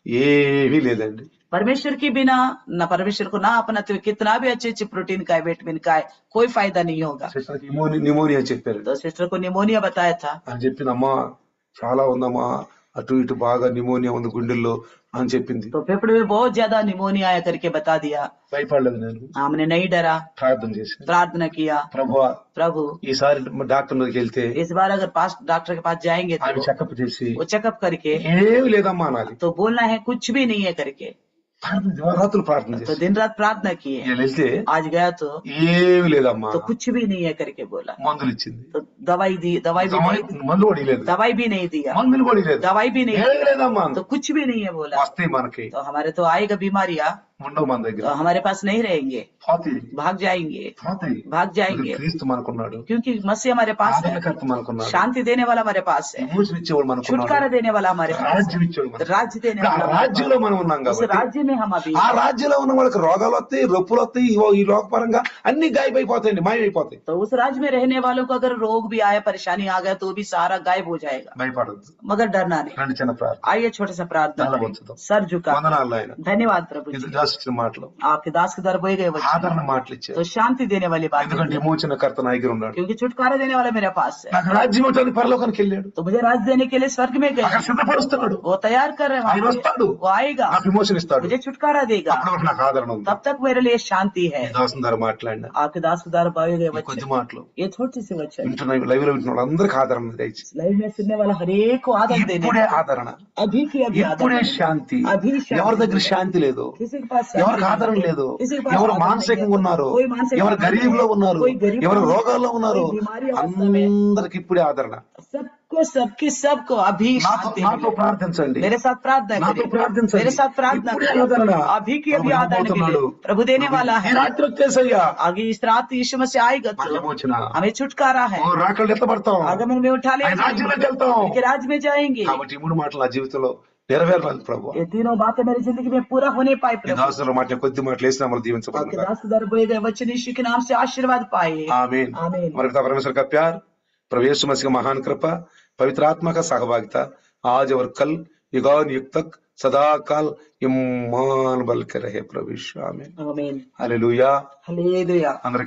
ఏమీ లేదండి परमेश्वर के बिना न परमेश्वर को ना अपनाते हुए कितना भी अच्छे अच्छे प्रोटीन का है विटामिन का है कोई फायदा नहीं होगा సిస్టర్కి నిమోని నిమోనియా చెప్పారు तो सिस्टर को निमोनिया बताया था అని చెప్పింది అమ్మా చాలా ఉందమ్మా అటు ఇటు బాగా నిమోనియా ఉంది గుండెల్లో అని చెప్పింది तो फेफड़े में बहुत ज्यादा निमोनिया आया करके बता दिया భయపడలేదు నేను हमने नहीं डरा ప్రార్థన చేసి प्रार्थना किया ప్రభు प्रभु ఈసారి డాక్టర్ దగ్గరికి వెళ్తే इस बार अगर पास डॉक्टर के पास जाएंगे ఆమె तो చెకప్ చేసి वो चेकअप करके ఏమి లేదమ్మా నాది तो बोलना है कुछ भी नहीं है करके ప్రార్థన దివారాత్రులు ప్రార్థన तो చేసి दिन रात प्रार्थना किए నేను వెళ్తే आज गया तो ఏమి లేదమ్మా तो कुछ भी नहीं है करके बोला మందులు ఇచ్చింది तो दवाई दी दवाई भी దవాయి- नहीं మందు కూడా లేదు दवाई भी नहीं दिया మందులు కూడా లేదు दवाई भी नहीं ఏమీ లేదమ్మా तो कुछ भी नहीं है बोला వస్తాయి మనకి तो हमारे तो आएगा बीमारियां ఉండవు మన దగ్గర तो हमारे पास नहीं रहेंगे పోతాయి भाग जाएंगे పోతాయి भाग जाएंगे క్రీస్తు మనకున్నాడు क्योंकि मसीह हमारे पास है ఆదరణకర్త మనకున్నాడు शांति देने वाला हमारे पास है విమోచన ఇచ్చేవాడు మనకున్నాడు छुटकारा देने वाला हमारे पास రాజ్యం ఇచ్చేవాడు है మనకు. राज्य देने ఆ वाला हमारे రాజ్యంలో మనం ఉన్నాం पास। उस కాబట్టి राज्य में हम अभी ఆ రాజ్యంలో ఉన్న వాళ్ళకి రోగాలు వస్తాయి రొప్పులు వస్తాయి ఇవో- ఈ లోకపరంగా అన్ని గాయమైపోతాయండి మాయమైపోతాయి तो उस राज्य में रहने वालों को अगर रोग भी आया परेशानी आ गया तो भी सारा गायब हो जाएगा భయపడద్దు मगर डरना नहीं రెండు చిన్న ప్రార్థన आइए छोटे सा प्रार्थना తల करें। వంచుదాం सर झुका వందనాలు ఆయన धन्यवाद प्रभु ఇది जी దాసిన మాటలు आपके दास के दर बोए गए वचन ఆదరణ మాటలు ఇచ్చారు तो शांति देने वाली बात ఎందుకంటే విమోచనకర్త నా దగ్గర ఉన్నాడు क्योंकि छुटकारा देने वाला मेरे पास है నాకు రాజ్యం ఇవ్వడానికి పరలోకానికి వెళ్ళాడు तो मुझे राज्य देने के लिए स्वर्ग में गए అక్కడ సిద్ధపరుస్తున్నాడు वो तैयार कर रहे हैं ఆయన वहाँ వస్తాడు पे। वो आएगा నాకు విమోచన ఇస్తాడు मुझे छुटकारा देगा అప్పటి వరకు నాకు ఆదరణ ఉంది तब तक मेरे लिए शांति है దాసం ద్వారా మాట్లాడినా आपके दास के द्वारा बोए गए ఈ కొద్ది वचन మాటలు ये छोटी सी वचन వింటున్న లైవ్ లో వింటున్న వాళ్ళందరికీ ఆదరణ దయచేసి लाइव में सुनने वाला हरेक को आदर देने ఇప్పుడే ఆదరణ अभी की अभी ఇప్పుడే आदर శాంతి अभी शांति ఎవరి దగ్గర శాంతి లేదు किसी के पास शांति ఎవరికి नहीं ఆదరణ है। లేదు किसी के पास ఎవరు आदर नहीं మానసికంగా है। ఉన్నారు कोई मानसिक ఎవరు आदर గరీబ్ లో नहीं है। ఉన్నారు कोई गरीब ఎవరు लोग हैं। రోగాల్లో ఉన్నారు कोई बीमारी अवस्था में అందరికి ఇప్పుడే ఆదరణ सबको सबकी सबको अभी నాతో शांति నాతో मिले। ప్రార్థించండి मेरे साथ प्रार्थना నాతో करें ప్రార్థించండి मेरे साथ प्रार्थना ఇప్పుడే करें ఆదరణ अभी की अभी ప్రభు आदरण मिले ఇవ్వబోతున్నాడు. प्रभु देने वाला ఈ है రాత్రి వచ్చేసయ్యా आगे इस रात यीशु मसीह आएगा మన तो విమోచన हमें छुटकारा है ఓ రాకళ్ళు ఎత్తబడతాం आगमन में उठा ले ఆయన రాజ్యంలోకి వెళ్తాం उनके राज्य में जाएंगे కాబట్టి ఈ మూడు మాటలు నా జీవితంలో నెరవేరాలి ప్రభు ये तीनों बातें मेरी जिंदगी में पूरा होने पाए ఈ प्रभु దాసుల మాట కొద్ది మాటలు వేసిన అమలు आपके దీవించబడుతుంది दास के द्वारा बोए गए वचन यीशु के नाम से आशीर्वाद पाए आमीन आमीन हमारे पिता परमेश्वर का प्यार प्रभु यीशु मसीह का महान कृपा पवित्र आत्मा का सहभागिता आज और कल युगान युग तक सदा काल इम्मान बल के रहे प्रभु यीशु आमीन आमीन हालेलुया हालेलुया అందరికి